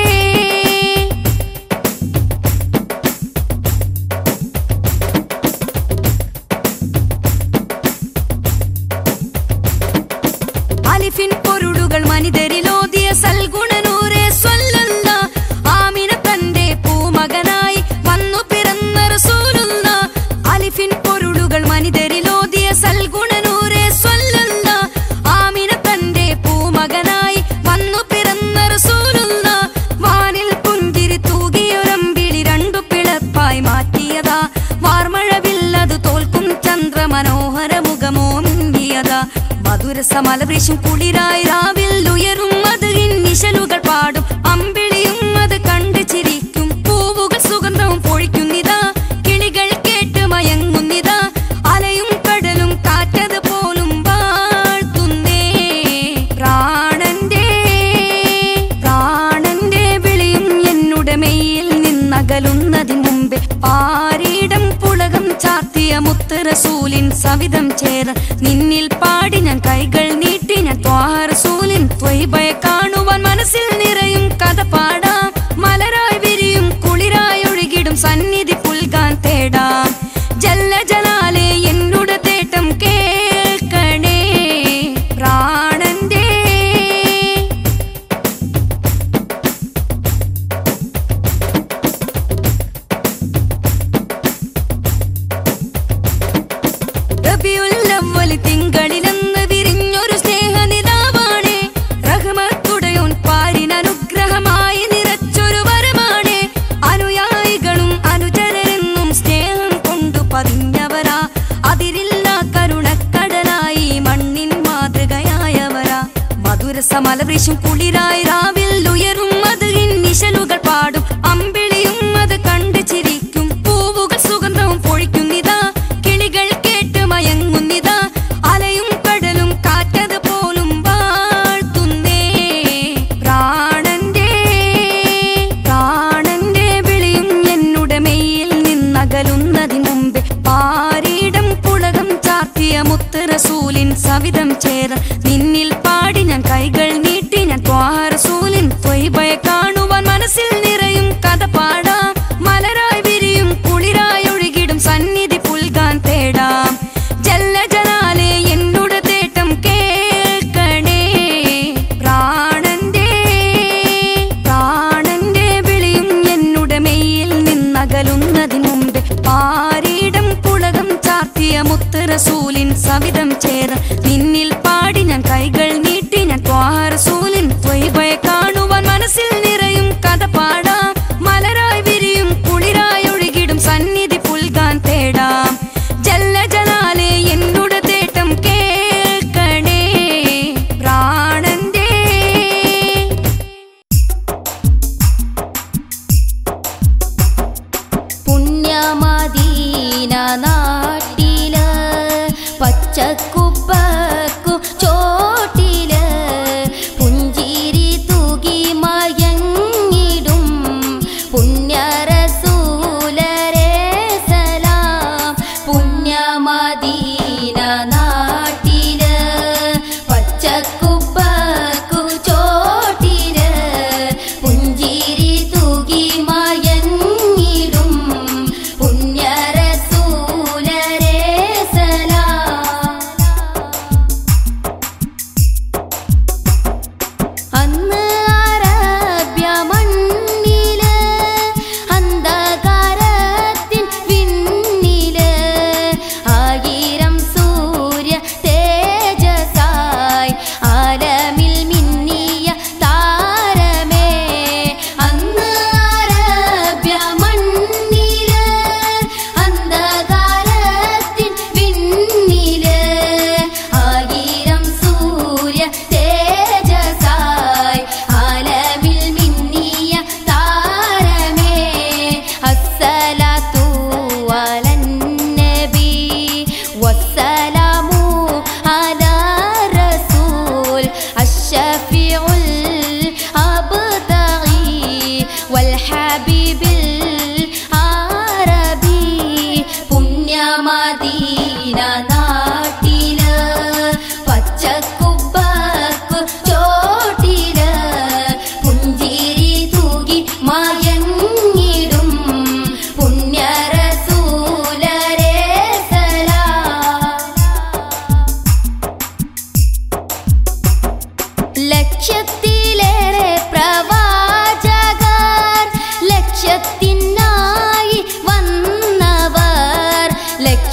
അലിഫിൻ പൊരുളുകൾ മനിതരിലോതിയ സൽഗുണനൂറെ സ്വല്ലല്ല ആമിന തന്റെ പൂമകനായി വന്നു പിറന്ന റസൂലുള്ള അലിഫിൻ പൊരുളുകൾ മനിതരിലോതിയ സൽഗുണനൂറെ സ്വല്ലല്ല ആമിന തന്റെ പൂമകനായി വന്നു പിറന്ന റസൂലുള്ള വാനിൽ പുഞ്ചിരി തൂകിയൊരമ്പിളി രണ്ടു പിളപ്പായി മാറ്റിയതാ വാർമഴവില്ലത് തോൽക്കും ചന്ദ്ര മനോഹര മുഖമോ മിണ്ടിയതാ മധുരസമലവൃശം കുളിരായി രാവിൽ ഉയരും അത് നിശലുകൾ പാടും അമ്പിളിയും അത് കണ്ട് ചിരിക്കും പൂവുകൾ സുഗന്ധവും പൊഴിക്കുന്നിതാ കിളികൾ കേട്ട് മയങ്ങുന്നിതാ അലയും കടലും കാറ്റത് പോലും വാഴ്ത്തുന്നേ പ്രാണന്റെ പ്രാണന്റെ വിളിയും എന്നുടെ മെയ്യിൽ നിന്നകലുന്നതിന് മുമ്പേ പാരീടം പുളകം ചാർത്തിയ മുത്തറസൂലിൻ സവിധം ചേർ നിന്നിൽ പാടി ഞാൻ കൈകൾ നീട്ടി ഞാൻ ത്വാറസൂലിൻ ത്വയ്ബയെ കാണുവാൻ മനസ്സിൽ നിറയും കഥ പാടാം മലരായി വിരിയും കുളിരായി ഒഴുകിടും സന്നിധി പുൽകാൻ തേടാം ജല്ല ജലാലെ എന്നോട് തേട്ടം കേൾക്കണേ പ്രാണന്റെ റബിയുല്ലവ്വൽ തിങ്കളിലെന്ന് വിരിഞ്ഞൊരു സ്നേഹനിലാവാണ് റഹ്മത്തുടയോൻ പാരിൻ അനുഗ്രഹമായി നിറച്ചൊരു വരമാണ് അനുയായികളും അനുചരരെന്നും സ്നേഹം കൊണ്ടു പതിഞ്ഞവരാ അതിരില്ല കരുണക്കടലായി മണ്ണിൻ മാതൃകയായവരാ മധുരസമലവൃശം കുളിരായി രാവിൽ ഉയരും അത് നിശലുകൾ പാടും അമ്പിളിയും അത് കണ്ട് ചിരിക്കും പൂവുകൾ സുഗന്ധവും പൊഴിക്കുന്നിതാ കിളികൾ കേട്ട് മയങ്ങുന്നിതാ അലയും കടലും കാറ്റത് പോലും വാഴ്ത്തുന്നേ പ്രാണന്റെ പ്രാണന്റെ വിളിയും എന്നുടെ മെയ്യിൽ നിന്നകലുന്നതിന് മുമ്പേ പാരീടം പുളകം ചാർത്തിയ മുത്തറസൂലിൻ സവിധം ചേർ നിന്നിൽ പാടി ഞാൻ കൈകൾ നീട്ടി ഞാൻ ത്വാറസൂലിൻ ത്വയ്ബയെ കാണുവാൻ മനസ്സിൽ നിറയും കഥ പാടാം മലരായി വിരിയും കുളിരായി ഒഴുകിടും സന്നിധി പുൽകാൻ തേടാം ജല്ല ജലാലെ എന്നോട് തേട്ടം കേൾക്കണേ പ്രാണന്റെ പ്രാണന്റെ വിളിയും എന്നുടെ മെയ്യിൽ നിന്നകലുന്നതിന് മുമ്പേ പാരീടം പുളകം ചാർത്തിയ മുത്തറസൂലിൻ സവിധം ചേർ നിന്നിൽ പാടി ഞാൻ കൈകൾ നീട്ടി ഞാൻ ത്വാറസൂലിൻ ത്വയ്ബയെ കാണുവാൻ മനസ്സിൽ നിറയും കഥ പാടാം മലരായി വിരിയും കുളിരായി ഒഴുകിടും സന്നിധി പുൽകാൻ തേടാം ജല്ല ജലാലെ എന്നോട് തേട്ടം കേൾക്കണേ പ്രാണന്റെ പുണ്യമദീന നാട്ടില് പച്ചക്കുപ്പക്കു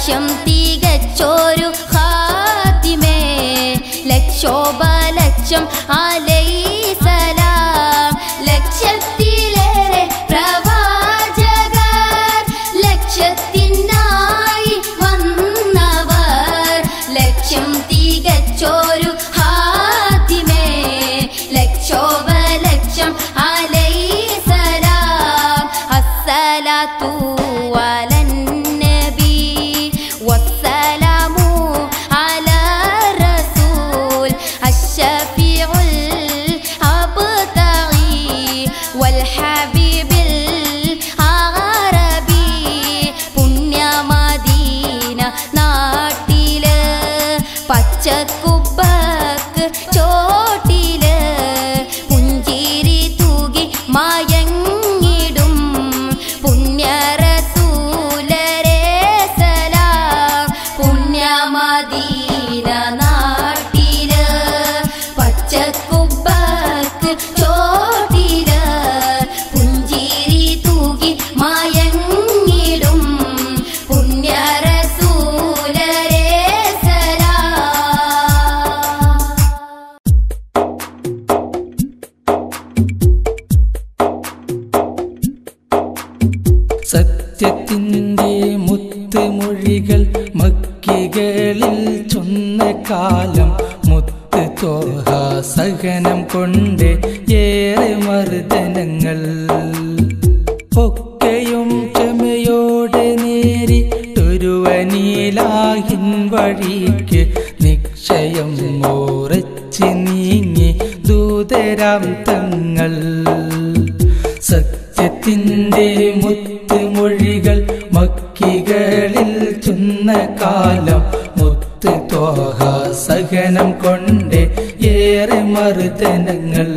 ലക്ഷ്യം തികച്ചോരു ഹാത്തിമേ ലക്ഷോപ ലക്ഷം അലൈസലാം ലക്ഷത്തിലേറെ പ്രവാചകർ ലക്ഷ്യത്തിനായി വന്നവർ ലക്ഷ്യം തികച്ചോരു ഹാത്തിമേ ലക്ഷോപ ലക്ഷം അലൈസലാം അസ്സലാത്തു അലന്നബി വസ്സലാമു അലാ റസൂൽ അശ്ശഫീഉൽ അബ്തഗി വൽഹബീബിൽ അറബി പുണ്യമദീന നാട്ടില് പച്ചക്കുബക്ക് ചോട്ടില് പുഞ്ചിരി തൂകി മയങ്ങിടും പുണ്യറസൂലരേ സലാം പുണ്യമദീന നാട്ടില് പച്ചക്കുബക്ക് ചോട്ടില് പുഞ്ചിരി തൂകി മയങ്ങിടും പുണ്യറസൂലരേ സലാം സത്യത്തിൻ്റെ മുത്തുമൊഴികൾ മക്കികളിൽ ചൊന്ന കാലം മുത്ത് തോഹ സഹനം കൊണ്ട് ഏറെ മർദ്ദനങ്ങൾ ഒക്കെയും ക്ഷമയോടെ നേരിട്ടൊരുവനീലാഹിൻ വഴിക്ക് നിക്ഷയം മോറച്ച് നീങ്ങി ദൂതരാം തങ്ങൾ സത്യത്തിൻ്റെ മുത്തുമൊഴികൾ മക്കികളിൽ ചൊന്ന കാലം മുത്ത് തോഹ സഹനം കൊണ്ട് ഏറെ മർദ്ദനങ്ങൾ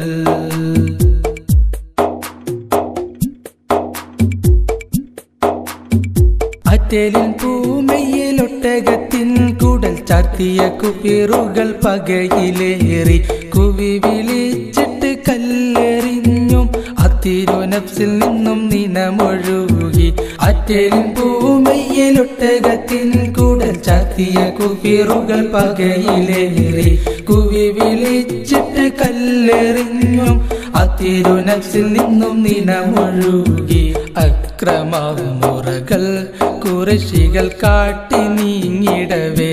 അറ്റലിൻ പൂമയിലൊട്ടകത്തിൻ കുടൽ ചാർത്തിയ കുപ്പിറുകൾ പകയിലേറി കുവി വിളിച്ചിട്ട് കല്ലെറിഞ്ഞും അത്തിരുനഫ്സിൽ നിന്നും നിനമൊഴുകി അറ്റലിൻ പൂമയിലൊട്ടകത്തിൻ കുടൽ ചാർത്തിയ കുപ്പിറുകൾ പകയിലേറി കുവി വിളിച്ചിട്ട് കല്ലെറിഞ്ഞും അത്തിരുനഫ്സിൽ നിന്നും നിനമൊഴുകി അക്രമമുറകൾ കുറശികൾ കാട്ടി നീങ്ങിടവേ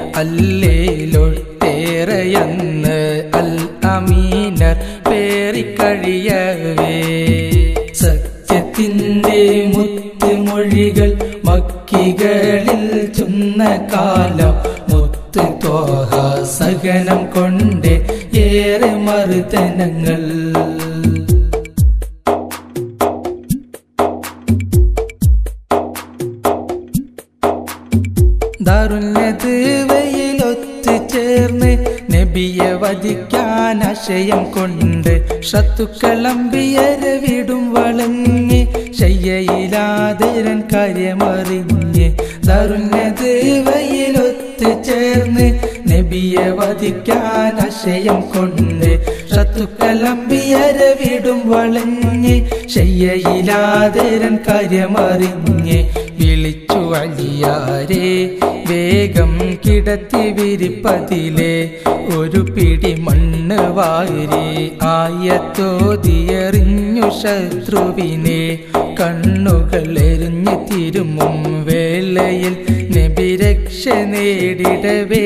അല്ലേലൊട്ടേറെയെന്ന് അൽ അമീനർ പേറിക്കഴിയവേ സത്യത്തിൻ്റെ മുത്തുമൊഴികൾ മക്കികളിൽ ചൊന്ന കാലം മുത്ത് തോഹ സഹനം കൊണ്ട് ഏറെ മർദ്ദനങ്ങൾ ദാരുല്യത് വെയിലൊത്തു ചേർന്ന് നബിയെ വധിക്കാൻ ആശയം കൊണ്ട് ശത്രുക്കളമ്പിയരെ വിടും വളഞ്ഞ് ശയ്യയിലാതിരൻ കാര്യമറിഞ്ഞ് ദാരുല്യത് വെയിലൊത്തു ചേർന്ന് നബിയെ വധിക്കാൻ ആശയം കൊണ്ട് ശത്രുക്കളമ്പിയരെ വിടും വളഞ്ഞ് ശയ്യയിലാതിരൻ കാര്യമറിഞ്ഞ് വിളിച്ചു അലിയാരെ വേഗം കിടത്തി വിരിപ്പതിലെ ഒരു പിടി മണ്ണ് വാരി ആയത്തോതിയെറിഞ്ഞു ശത്രുവിനെ കണ്ണുകൾ എറിഞ്ഞു തിരുമും വേളയിൽ നബി രക്ഷ നേടിടവേ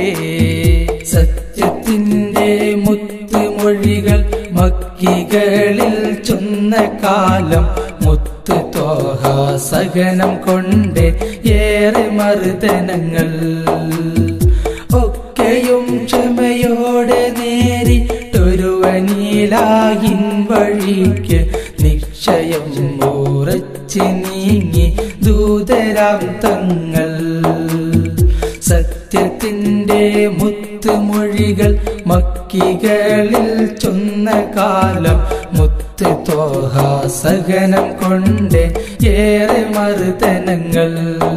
സത്യത്തിൻ്റെ മുത്തുമൊഴികൾ മക്കികളിൽ ചൊന്ന കാലം മുത്ത് തോഹ സഹനം കൊണ്ട് ഏറെ മർദ്ദനങ്ങൾ ഒക്കെയും ക്ഷമയോടെ നേരിട്ടൊരുവനീലാഹിൻ വഴിക്ക് നിശ്ചയം ഉറച്ച് നീങ്ങി ദൂതരാം തങ്ങൾ സത്യത്തിൻ്റെ മുത്തുമൊഴികൾ മക്കികളിൽ ചൊന്ന കാലം മുത്ത് തോഹ സഹനം കൊണ്ട് ഏറെ മർദ്ദനങ്ങൾ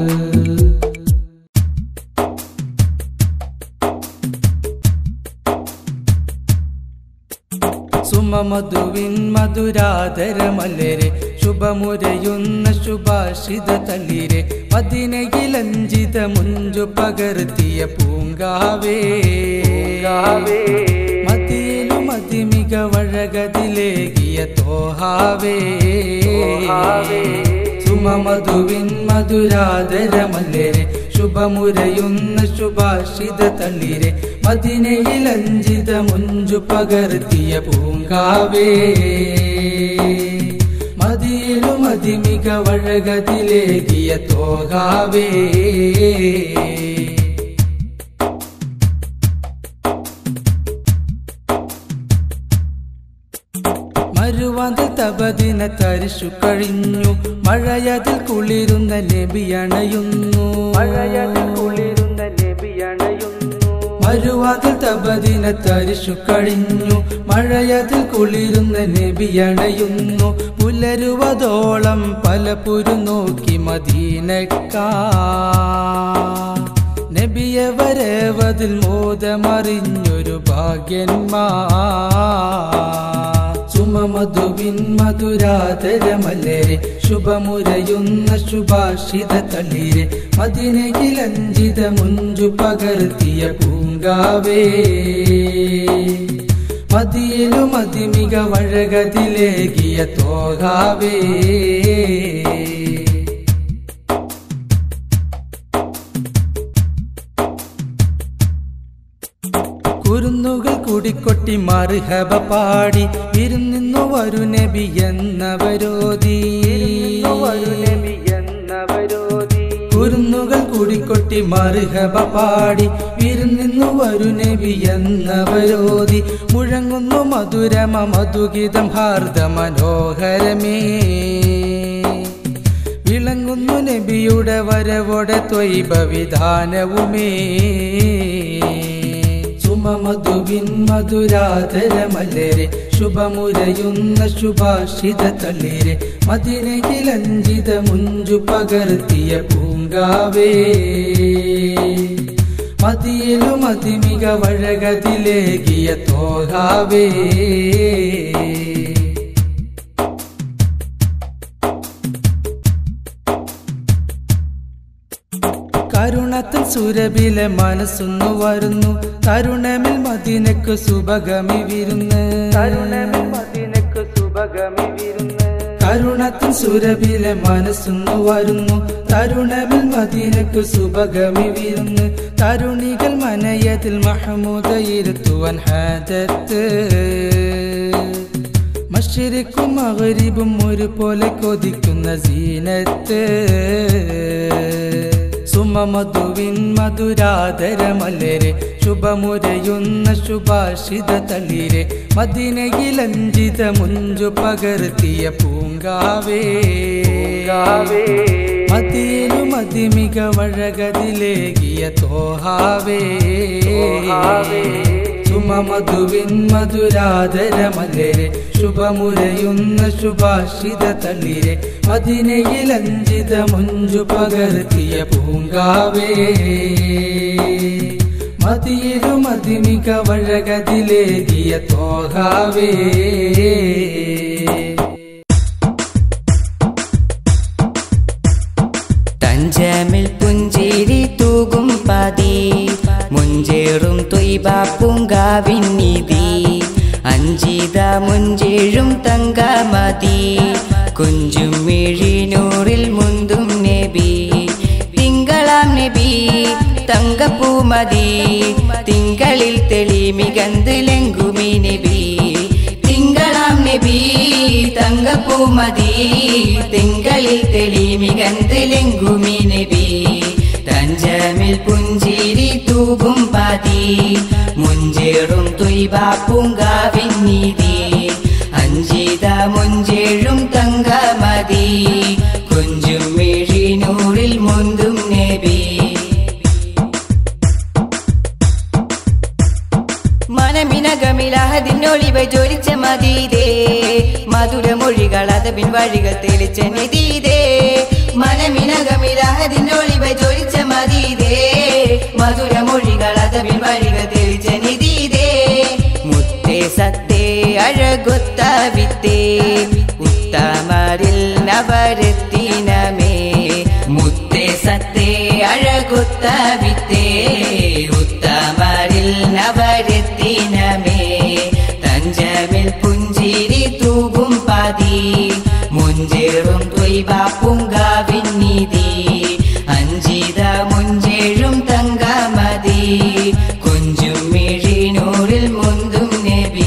സുമമധുവിൻ മധുരാധര മലരെ ശുഭമുരയുന്ന ശുഭാഷിത തളിരെ മദിനയിലഞ്ചിത മുഞ്ചു പകർത്തിയ പൂങ്കാവേ മതിയിലു മതിമിക വഴകതിലേകിയ തോഹാവേ സുമമധുവിൻ മധുരാധരമല്ലരെ ശുഭമുരയുന്ന ശുഭാഷിത തളിരെ മദിനയിലഞ്ചിത മുഞ്ചു പകർത്തിയ പൂങ്കാവേ മതിയിലു മതിമിക വഴകതിലേകിയ തോകാവേ മരുവാതിൽ തപദിന തരിശു കഴിഞ്ഞു മഴയതിൽ കുളിരുന്ന നബി അണയുന്നു മഴയതിൽ കുളിരുന്ന നബി അണയുന്നു മരുവാതിൽ തപദിന തരിശു കഴിഞ്ഞു മഴയതിൽ കുളിരുന്ന നബി അണയുന്നു പുലരുവതോളം പല പുരു നോക്കി മദീനക്കാ നബിയെ വരവതിൽ മോദമറിഞ്ഞൊരു ഭാഗ്യന്മാ സുമമധുവിൻ മധുരാതരമല്ലരെ ശുഭമുരയുന്ന ശുഭാഷിത തളിരെ മദിനയിലഞ്ചിത മുഞ്ചു പകർത്തിയ പൂങ്കാവേ മതിയിലു മതിമിക വഴകതിലേകിയ തോകാവേ കുരുന്നുകൾ കൂടിക്കൊട്ടി മറുഹബ പാടി ഇരുന്നു വരു നബി എന്നവരോധി കുരുന്നുകൾ കൂടിക്കൊട്ടി മറുഹബ പാടി ഇരുന്നു വരു നബി എന്നവരോധി മുഴങ്ങുന്നു മധുരമ മധുഗീതം ഹാർദ മനോഹരമേ വിളങ്ങുന്നു നബിയുടെ വരവോടെ ത്വൈബ വിധാനവുമേ സുമമധുവിൻ മധുരാധരമല്ലരെ ശുഭമുരയുന്ന ശുഭാഷിത തളിരെ മദിനയിലഞ്ചിത മുഞ്ചു പകർത്തിയ പൂങ്കാവേ മതിയിലു മതിമിക വഴകതിലേകിയ തോകാവേ കരുണത്തിൽ സുരഭിലെ മനസ്സൊന്നു വരുന്നു തരുണമിൽ മദിനക്ക് സുഭഗമി വിരുന്ന് തരുണമിൽ മദിനക്ക് സുഭഗമി വിരുന്ന് കരുണത്തിൽ സുരഭിലെ മനസ്സൊന്നു വരുന്നു തരുണമിൽ മദീനക്ക് സുഭഗമി വിരുന്ന് തരുണികൾ മനയതിൽ മഹമൂദ ഇരുത്തുവാൻ ഹാജത്ത് മഷരിക്കും മകരിബും ഒരുപോലെ കൊതിക്കുന്ന സീനത്ത് സുമമധുവിൻ മധുരാധരമല്ലരെ ശുഭമുരയുന്ന ശുഭാഷിത തളിരെ മദിനയിലഞ്ചിത മുഞ്ചു പകർത്തിയ പൂങ്കാവേ മതിയിലു മതിമിക വഴകതിലേകിയ തോഹാവേ സുമമധുവിൻ മധുരാധരമല്ലരെ ശുഭമുരയുന്ന ശുഭാഷിത തളിരെ മദിനയിലഞ്ചിത മുഞ്ചു പകർത്തിയ പൂങ്കാവേ മതിയിലു മതിമിക വഴകതിലേകിയ തോകാവേ തഞ്ചമിൽ പുഞ്ചിരി തൂകും പതി മുഞ്ചേറും തൊയ്ബ പൂങ്കാവിൻ നിധി അഞ്ചിത മുഞ്ചേഴും തങ്കമതി കുഞ്ചും മിഴിനൂറിൽ മുന്തും നബി തിങ്കളാം നബി തങ്കപ്പൂമതി തിങ്കളിൽ തെളിമികന്ത് ലെങ്കുമി നബി തിങ്കളാം നബി തങ്കപ്പൂമതി തിങ്കളിൽ തെളിമികന്ത് ലെങ്കുമി നബി തഞ്ചമിൽ പുഞ്ചിരി തൂകും പതി മുഞ്ചേറും തൊയ്ബ പൂങ്കാവിൻ നീതി അഞ്ചിത മുഞ്ചേഴും തങ്കമതി കുഞ്ചും മിഴിനൂറിൽ മുന്തും നബി മനമിനകമിലഹതിനൊളിവ ജ്വലിച്ച മതീതേ മധുരമൊഴികൾ അതപിൻ വഴികൾ തെളിച്ച നിതീതേ മനമിനകമിലഹതിനൊളിവ ജ്വലിച്ച മതീതേ മധുരമൊഴികൾ അതപിൻ വഴികൾ തെളിച്ച നിതീതേ മുത്തേ സത്തേ അഴകൊത്ത വിത്തേ ഉത്തമരിൽ നവരത്തിനമേ മുത്തേ സ സത്തേ അഴകൊത്ത വിത്തേ ഉത്തമരിൽ നവരത്തിനമേ തഞ്ചമിൽ പുഞ്ചിരി തൂകും പതി മുഞ്ചേറും ത്വയ്ബ പൂങ്കാവിന്നിധി അഞ്ചിത മുഞ്ചേഴും തങ്കമതി കുഞ്ചും മിഴിനൂറിൽ മുന്തും നബി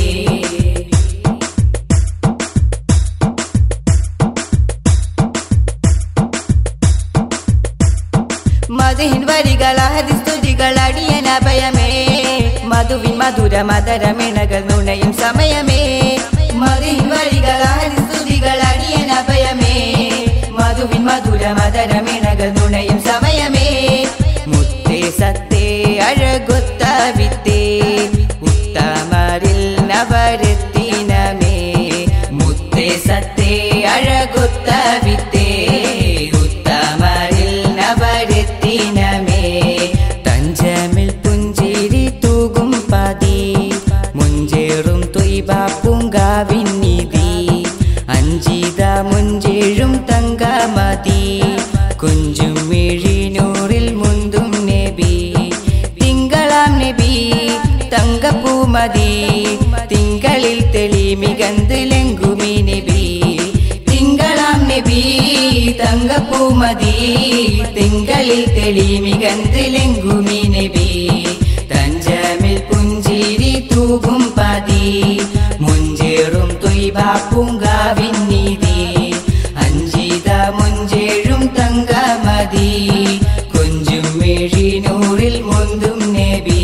മധുഹിൻ വരികൾ ഹരിസ്തുതികൾ അടിയന ഭയമേ മധുവിൻ മധുര മധുരമിണകൾ നുണയും സമയമേ മധുഹിൻ വരികൾ ഹരിസ്തുതികൾ അടിയന ഭയമേ മധുവിൻ മധുര മധുരമിണകൾ നുണയും സമയമേ മുത്തേ സത്തേ അഴകൊത്ത വിത്തേ ഉത്തമരിൽ നവരത്തിനമേ മുത്തേ സത്തേ അഴകൊത്ത വിത്തേ ഉത്തമരിൽ നവരത്തിനമേ തഞ്ചമിൽ പുഞ്ചിരി തൂകും പതി മുഞ്ചേറും തൊയ്ബ പൂങ്കാവിന്നിധി അഞ്ചിത മുഞ്ചേഴും തങ്കമതി കുഞ്ചും മിഴിനൂറിൽ മുന്തും നബി തിങ്കളാം നബി തങ്കപ്പൂമതി തിങ്കളിൽ തെളി മികന്ത് ലെങ്കുമി നബി തിങ്കളാം നബി തങ്കപ്പൂമതി തിങ്കളിൽ തെളി മികന്ത് ലെങ്കുമി നബി തഞ്ചമിൽ പുഞ്ചിരി തൂകും പതി മുഞ്ചേറും തൊയ്ബ പൂങ്കാവിന്നിധി അഞ്ചിത മുഞ്ചേഴും തങ്കമതി കുഞ്ചും മിഴിനൂറിൽ മുന്തും നബി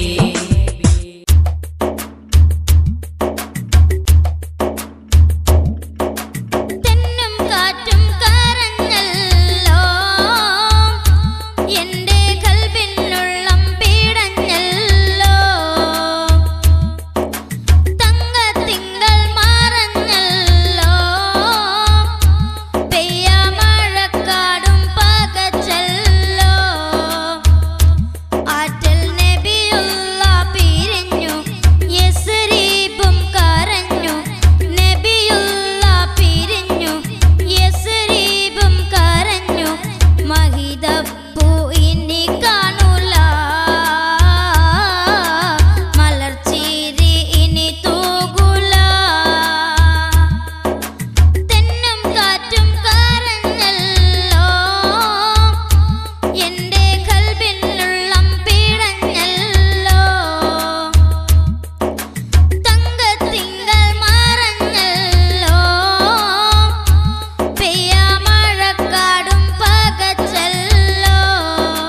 തെന്നും കാറ്റും കരഞ്ഞല്ലോ എന്റെ കൽബിനുള്ളം പീടഞ്ഞല്ലോ തങ്കത്തിങ്കൾ മറഞ്ഞല്ലോ പെയ്യ മഴക്കാടും പകച്ചല്ലോ ആറ്റൽ നബിയുള്ള പിരിഞ്ഞു യസ്രീബും കരഞ്ഞു നബിയുള്ള പിരിഞ്ഞു യസ്രീബും കരഞ്ഞു മഹിതപ്പൂ ഇനി കാണൂല മലർച്ചീരി ഇനി തൂകൂല തെന്നും കാറ്റും കരഞ്ഞല്ലോ എന്റെ കൽബിനുള്ളം പീടഞ്ഞല്ലോ തങ്കത്തിങ്കൾ മറഞ്ഞല്ലോ പെയ്യ മഴക്കാടും പകച്ചല്ലോ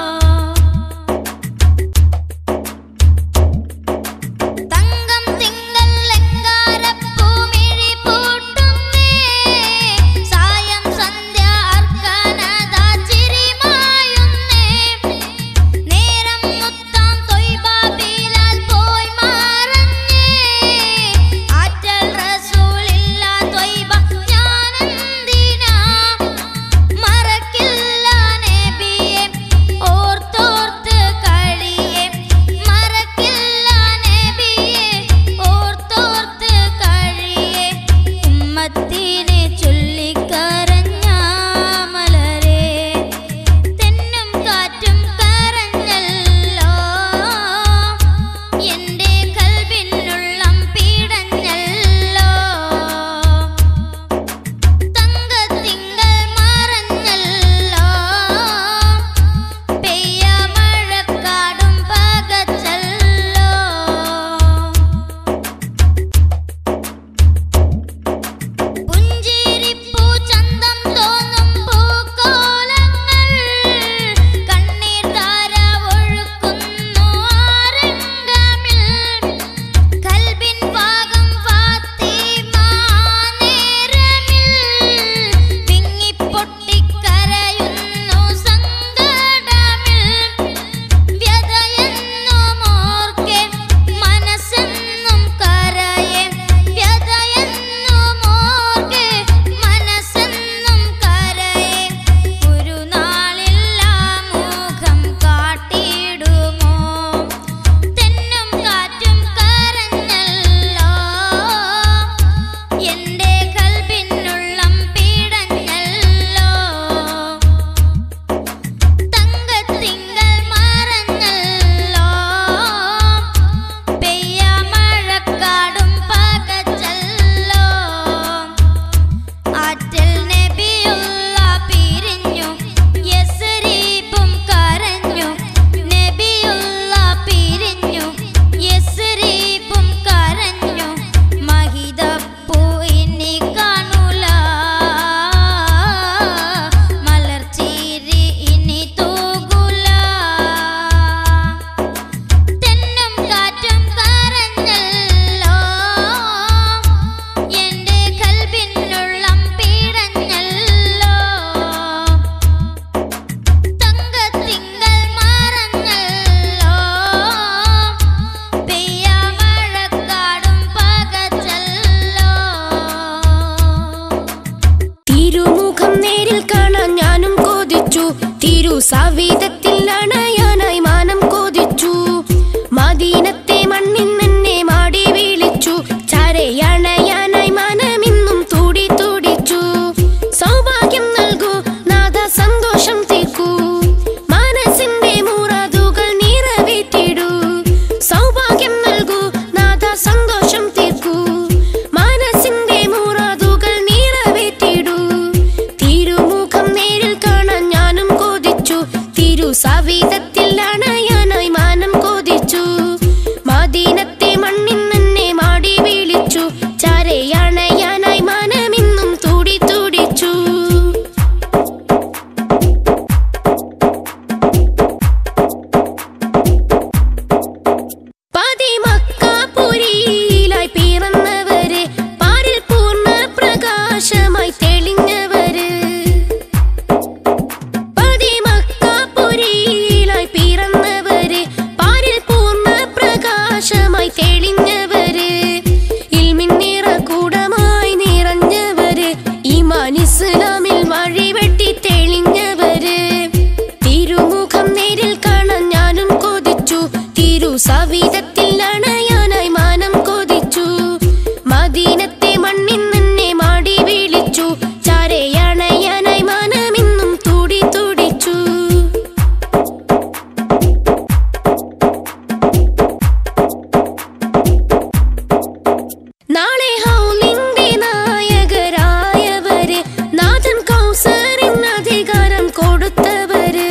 സവിധത്തിൽ അണയാനായി മാനം കൊതിച്ചു മദീനത്തെ മണ്ണിൽ നിന്നെ മാടി വിളിച്ചു ചരയണയാനായി മനമിന്നും തൂടി തുടിച്ചു സൗഭാഗ്യം നൽകൂ നാഥ സന്തോഷം തീർക്കൂ മനസ്സിന്റെ മുറാതുകൾ നിറവേറ്റിടൂ സൗഭാഗ്യം നൽകൂ നാഥ സന്തോഷം തീർക്കൂ മനസ്സിന്റെ മുറാതുകൾ നിറവേറ്റിടൂ തിരുമുഖം നേരിൽ കാണാൻ ഞാനും കൊതിച്ചു തിരു സവിധത്തിൽ അണയാനായി മാനം കൊതിച്ചു മദീനത്തെ മണ്ണിൽ നിന്നെ മാടി വിളിച്ചു ചരയണയാനായി മനമിന്നും തൂടി തുടിച്ചു പതിമക്കാപുരിയിലായി പിറന്നവര് പാരിൽ പൂർണ്ണ പ്രകാശമായി തെളിഞ്ഞവര് പതിമക്കാപുരിയിലായി പിറന്നവര് പാരിൽ പൂർണ്ണ പ്രകാശമായി തെളിഞ്ഞവര് ഇൽമിൻ നിറകൂടമായി നിറഞ്ഞവര് ഈമാൻ ഇസ്ലാമിൽ വഴിവെട്ടി തെളിഞ്ഞവര് തിരുമുഖം നേരിൽ കാണാൻ ഞാനും കൊതിച്ചു തിരു സവിധത്തിൽ അണയാനായി മാനം കൊതിച്ചു മദീനത്തെ മണ്ണിൽ നിന്നെ മാടി വിളിച്ചു ചരയണയാനായി മനമിന്നും തൂടി തുടിച്ചു നാളെ ഹൗലിന്റെ നായകരായവര് നാഥൻ കൗസറിന് അധികാരം കൊടുത്തവര്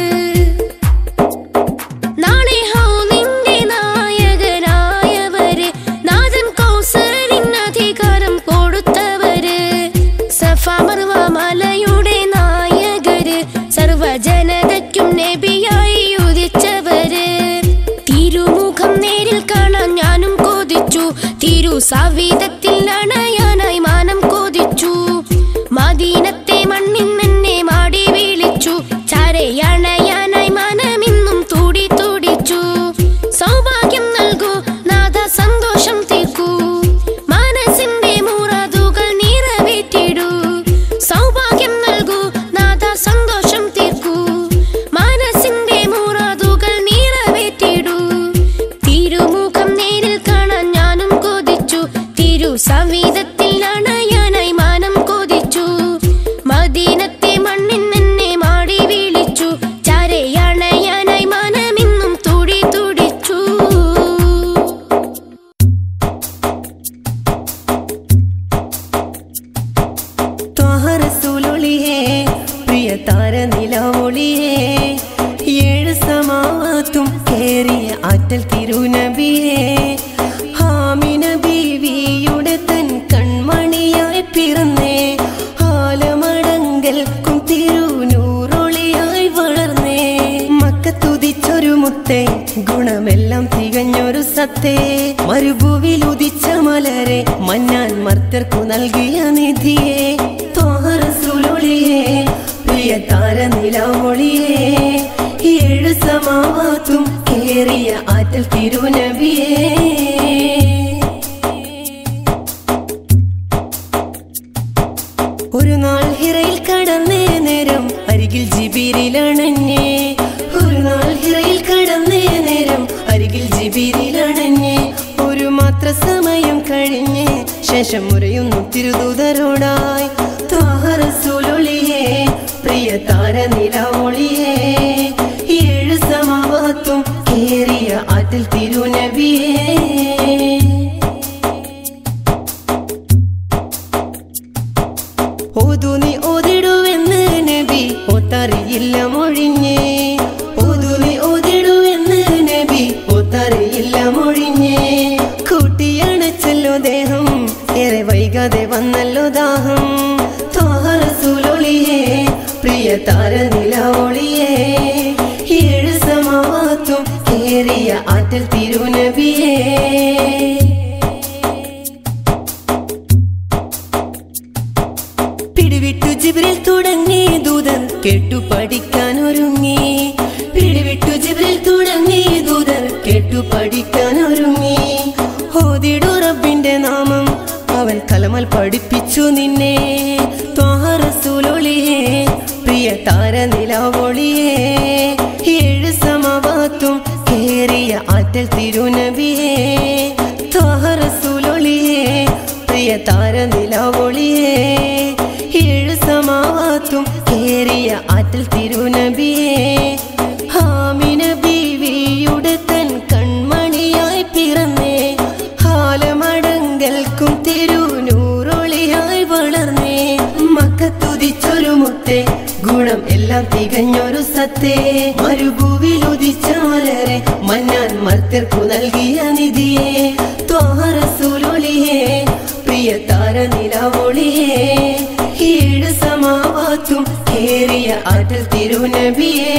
നാളെ ഹൗലിന്റെ നായകരായവര് നാഥൻ കൗസറിന് അധികാരം കൊടുത്തവര് സഫ മർവ മലയുടെ നായകര് സർവജനതയ്ക്കും നബിയായി ഉദിച്ചവര് തിരുമുഖം നേരിൽ കാണാൻ ഞാനും കൊതിച്ചു തിരു സവിധത്തിൽ അണയാനായി മാനം കൊതിച്ചു മദീനത്തെ മണ്ണിൽ നിന്നെ മാടി വിളിച്ചു ചരയണയാനായി മനമിന്നും തൂടി തുടിച്ചു സൗഭാഗ്യം നൽകൂ നാഥ സന്തോഷം തീർക്കൂ മനസ്സിന്റെ മുറാതുകൾ നിറവേറ്റിടൂ സൗഭാഗ്യം നൽകൂ നാഥ സന്തോഷം തീർക്കൂ മനസ്സിന്റെ മുറാതുകൾ നിറവേറ്റിടൂ തിരുമുഖം നേരിൽ കാണാൻ ഞാനും കൊതിച്ചു തിരു സംവിധത്തിൽ അണയാനായി മാനം കൊതിച്ചു മദീനത്തെ മണ്ണിൽ നിന്നെ മാടി വിളിച്ചു ചരയണയാനായി മനമിന്നും തുടി തുടിച്ചു ത്വാഹറസൂലൊളിയേ പ്രിയ താരനിലവൊളിയേ ഏഴ് സമാത്തും കേറിയ ആറ്റൽ തിരുനബിയേ ഹാമിന ബീവിയുടെ തൻ കൺമണിയായി പിറന്നേ ആലമടങ്കൽക്കും തിരുനൂറൊളിയായി വളർന്നേ മക്കത്തുതിച്ചൊരു മുത്തേ ഗുണമെല്ലാം തികഞ്ഞൊരു സത്തേ മരുഭൂവിൽ ഉദിച്ച മലരെ മന്നാൻ മർത്തർക്കു നൽകിയ നിധിയെ തോഹറസുലൊളിയേ പ്രിയ താരനിലമൊളിയേ ഏഴ് സമാവാത്തും കേറിയ ആറ്റൽ തിരുനബിയേ ഒരു നാൾ ഹിറയിൽ കടന്നേ നേരം അരികിൽ ജിബിരിലണഞ്ഞേ ഒരു നാൾ ഹിറയിൽ കടന്നേ നേരം അരികിൽ ജിബിരിലണഞ്ഞേ ഒരു മാത്ര സമയം കഴിഞ്ഞ് ശേഷം മുരയുന്നു തിരുദൂതരോടായി ത്വാഹറസൂലൊളിയേ പ്രിയ താരനിലവൊളിയേ ഏഴ് സമാവാത്തും കേറിയ ആറ്റിൽ തിരുനബിയേ ഓതു നീ ഓതിടുവെന്ന് നബി ഒത്തറിയില്ല മൊഴിഞ്ഞേ ഓതു നീ ഓതിടുവെന്ന് നബി ഒത്തറിയില്ല മൊഴിഞ്ഞേ കൂട്ടിയണച്ചല്ലോ ദേഹം ഏറെ വൈകാതെ വന്നല്ലോ ദാഹം ത്വാഹറസൂലൊളിയേ പ്രിയ താരനില ഒളിയേ ഏഴ് സമാവാത്തും കേറിയ ആറ്റൽ തിരുനബിയേ പിടിവിട്ടു ജിബ്രിൽ തുടങ്ങി ദൂതൻ കേട്ടു പഠിക്കാൻ ഒരുങ്ങി പിടിവിട്ടു ജിബ്രിൽ തുടങ്ങി ദൂതൻ കേട്ടു പഠിക്കാൻ ഒരുങ്ങി ഹോദിടു റബ്ബിന്റെ നാമം അവൻ കലമൽ പഠിപ്പിച്ചു നിന്നെ ത്വാഹറസൂലൊളിയേ പ്രിയ താരനിലാവൊളിയേ ആറ്റൽ തിരുനബിയേ ത്വാഹറസൂലൊളിയേ പ്രിയ താരനിലാവൊളിയേ ഏഴ് സമാവാത്തും കേറിയ ആറ്റൽ തിരുനബിയേ ഹാമിന ബീവിയുടെ തൻ കൺമണിയായി പിറന്നേ ഹാലമടങ്കൽക്കും തിരുനൂറൊളിയായി വളർന്നേ മക്കത്തുതിച്ചൊരു മുത്തേ ഗുണം എല്ലാം തികഞ്ഞൊരു സത്തേ മരുഭൂവിൽ ഉദിച്ച മലരെ മന്നാൻ മർത്യർക്കു നൽകിയ നിധിയെ ത്വാറസൂലൊളിയേ പ്രിയ താരനിലാവൊളിയേ ഏഴ് സമാവാത്തും കേറിയ ആറ്റൽ തിരുനബിയേ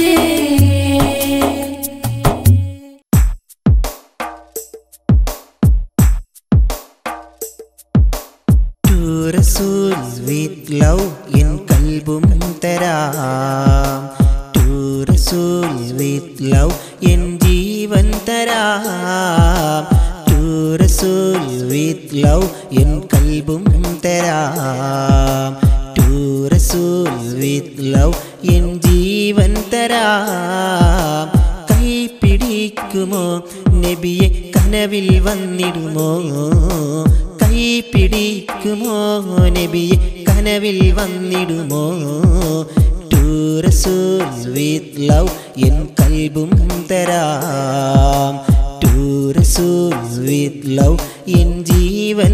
To Rasul with love in കൽബും തരാം To Rasul with love in ജീവൻ തരാം To Rasul with love in കൽബും തരാം To Rasul with love in ജീവൻ തരാം കൈ പിടിക്കുമോ നബിയെ കനവിൽ വന്നിടുമോ കൈ പിടിക്കുമോ നബിയെ കനവിൽ വന്നിടുമോ ടു റസൂൽ വിത്ത് ലവ് എൻ കൽബും തരാം ടു റസൂൽ വിത്ത് ലവ് എൻ ജീവൻ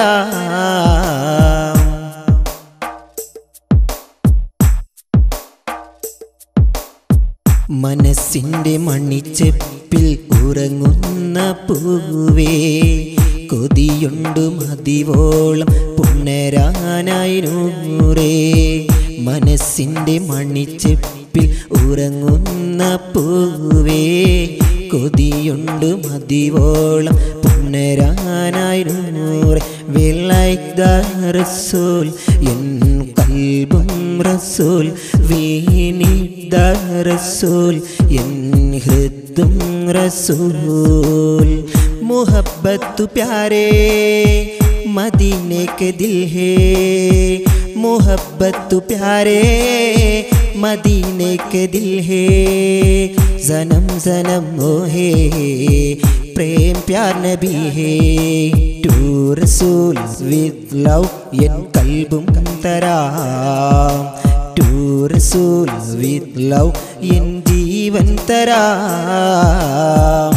തരാം മനസ്സിൻ്റെ മണിച്ചെപ്പിൽ ഉറങ്ങുന്ന പൂവേ കൊതിയുണ്ടു മതിവോളം പുണരാനായി നൂറേ മനസ്സിൻ്റെ മണിച്ചെപ്പിൽ ഉറങ്ങുന്ന പൂവേ കൊതിയുണ്ടു മതിവോളം പുണരാനായി നൂറേ വിളൈക് ദ റസൂൽ എൻ കൽബും റസൂൽ വീണിദ റസൂൽ എൻ ഹൃദും റസൂൽ മുഹബ്ബത്തു പ്യാരേ മദീനെ के दिल है मोहब्बत प्यारे मदीने के दिल है जन्म जन्म मोहे प्रेम प्यार नबी है टू रसूल विद लव എൻ കൽബും തരാം ടു റസൂൽ വിത്ത് ലവ് എൻ ജീവൻ തരാം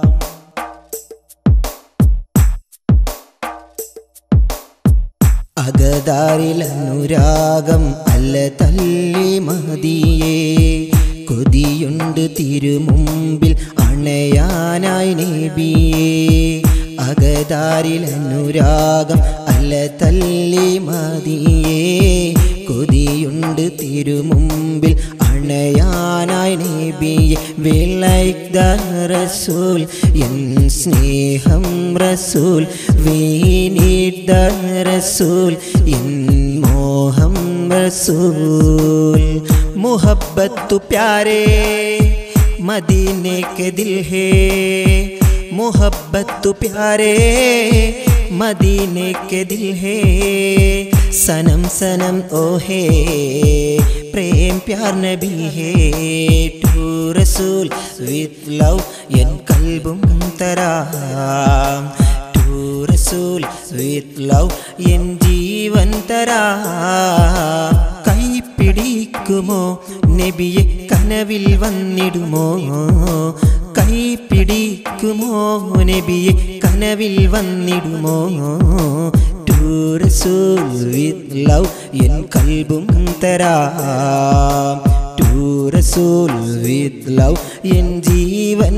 അകതാരിൽ അനുരാഗം അല്ല തല്ലി മതിയേ കൊതിയുണ്ട് തിരുമുമ്പിൽ അണയാനായി നേബിയേ അകതാരിൽ അനുരാഗം അല്ല തല്ലി മതിയേ കൊതിയുണ്ട് തിരുമുമ്പിൽ അണയാനായി നേബിയെ വിളൈക് ദ റസൂൽ എൻ സ്നേഹം റസൂൽ വീനീഡ് ദ റസൂൽ എൻ മോഹം റസൂൽ മുഹബ്ബത്തു പ്യാരേ മദീനെ के दिल है मोहब्बत प्यारे मदीने के दिल है सनम सनम ओ है प्रेम प्यार नबी है टू रसूल विथ लव എൻ കൽബും തരാം ടു റസൂൽ വിത്ത് ലവ് എൻ ജീവൻ തരാം കൈ പിടിക്കുമോ നബിയെ കനവിൽ വന്നിടുമോ കൈ പിടിക്കുമോ നബിയെ കനവിൽ വന്നിടുമോ ടു റസൂൽ വിത്ത് ലവ് എൻ കൽബും തരാം ടു റസൂൽ വിത്ത് ലവ് എൻ ജീവൻ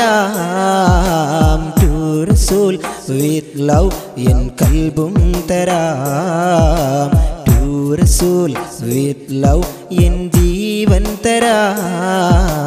തരാം ടു റസൂൽ വിത്ത് ലവ് എൻ കൽബും തരാം ടു റസൂൽ വിത്ത് ലവ് എൻ ജീവൻ തരാം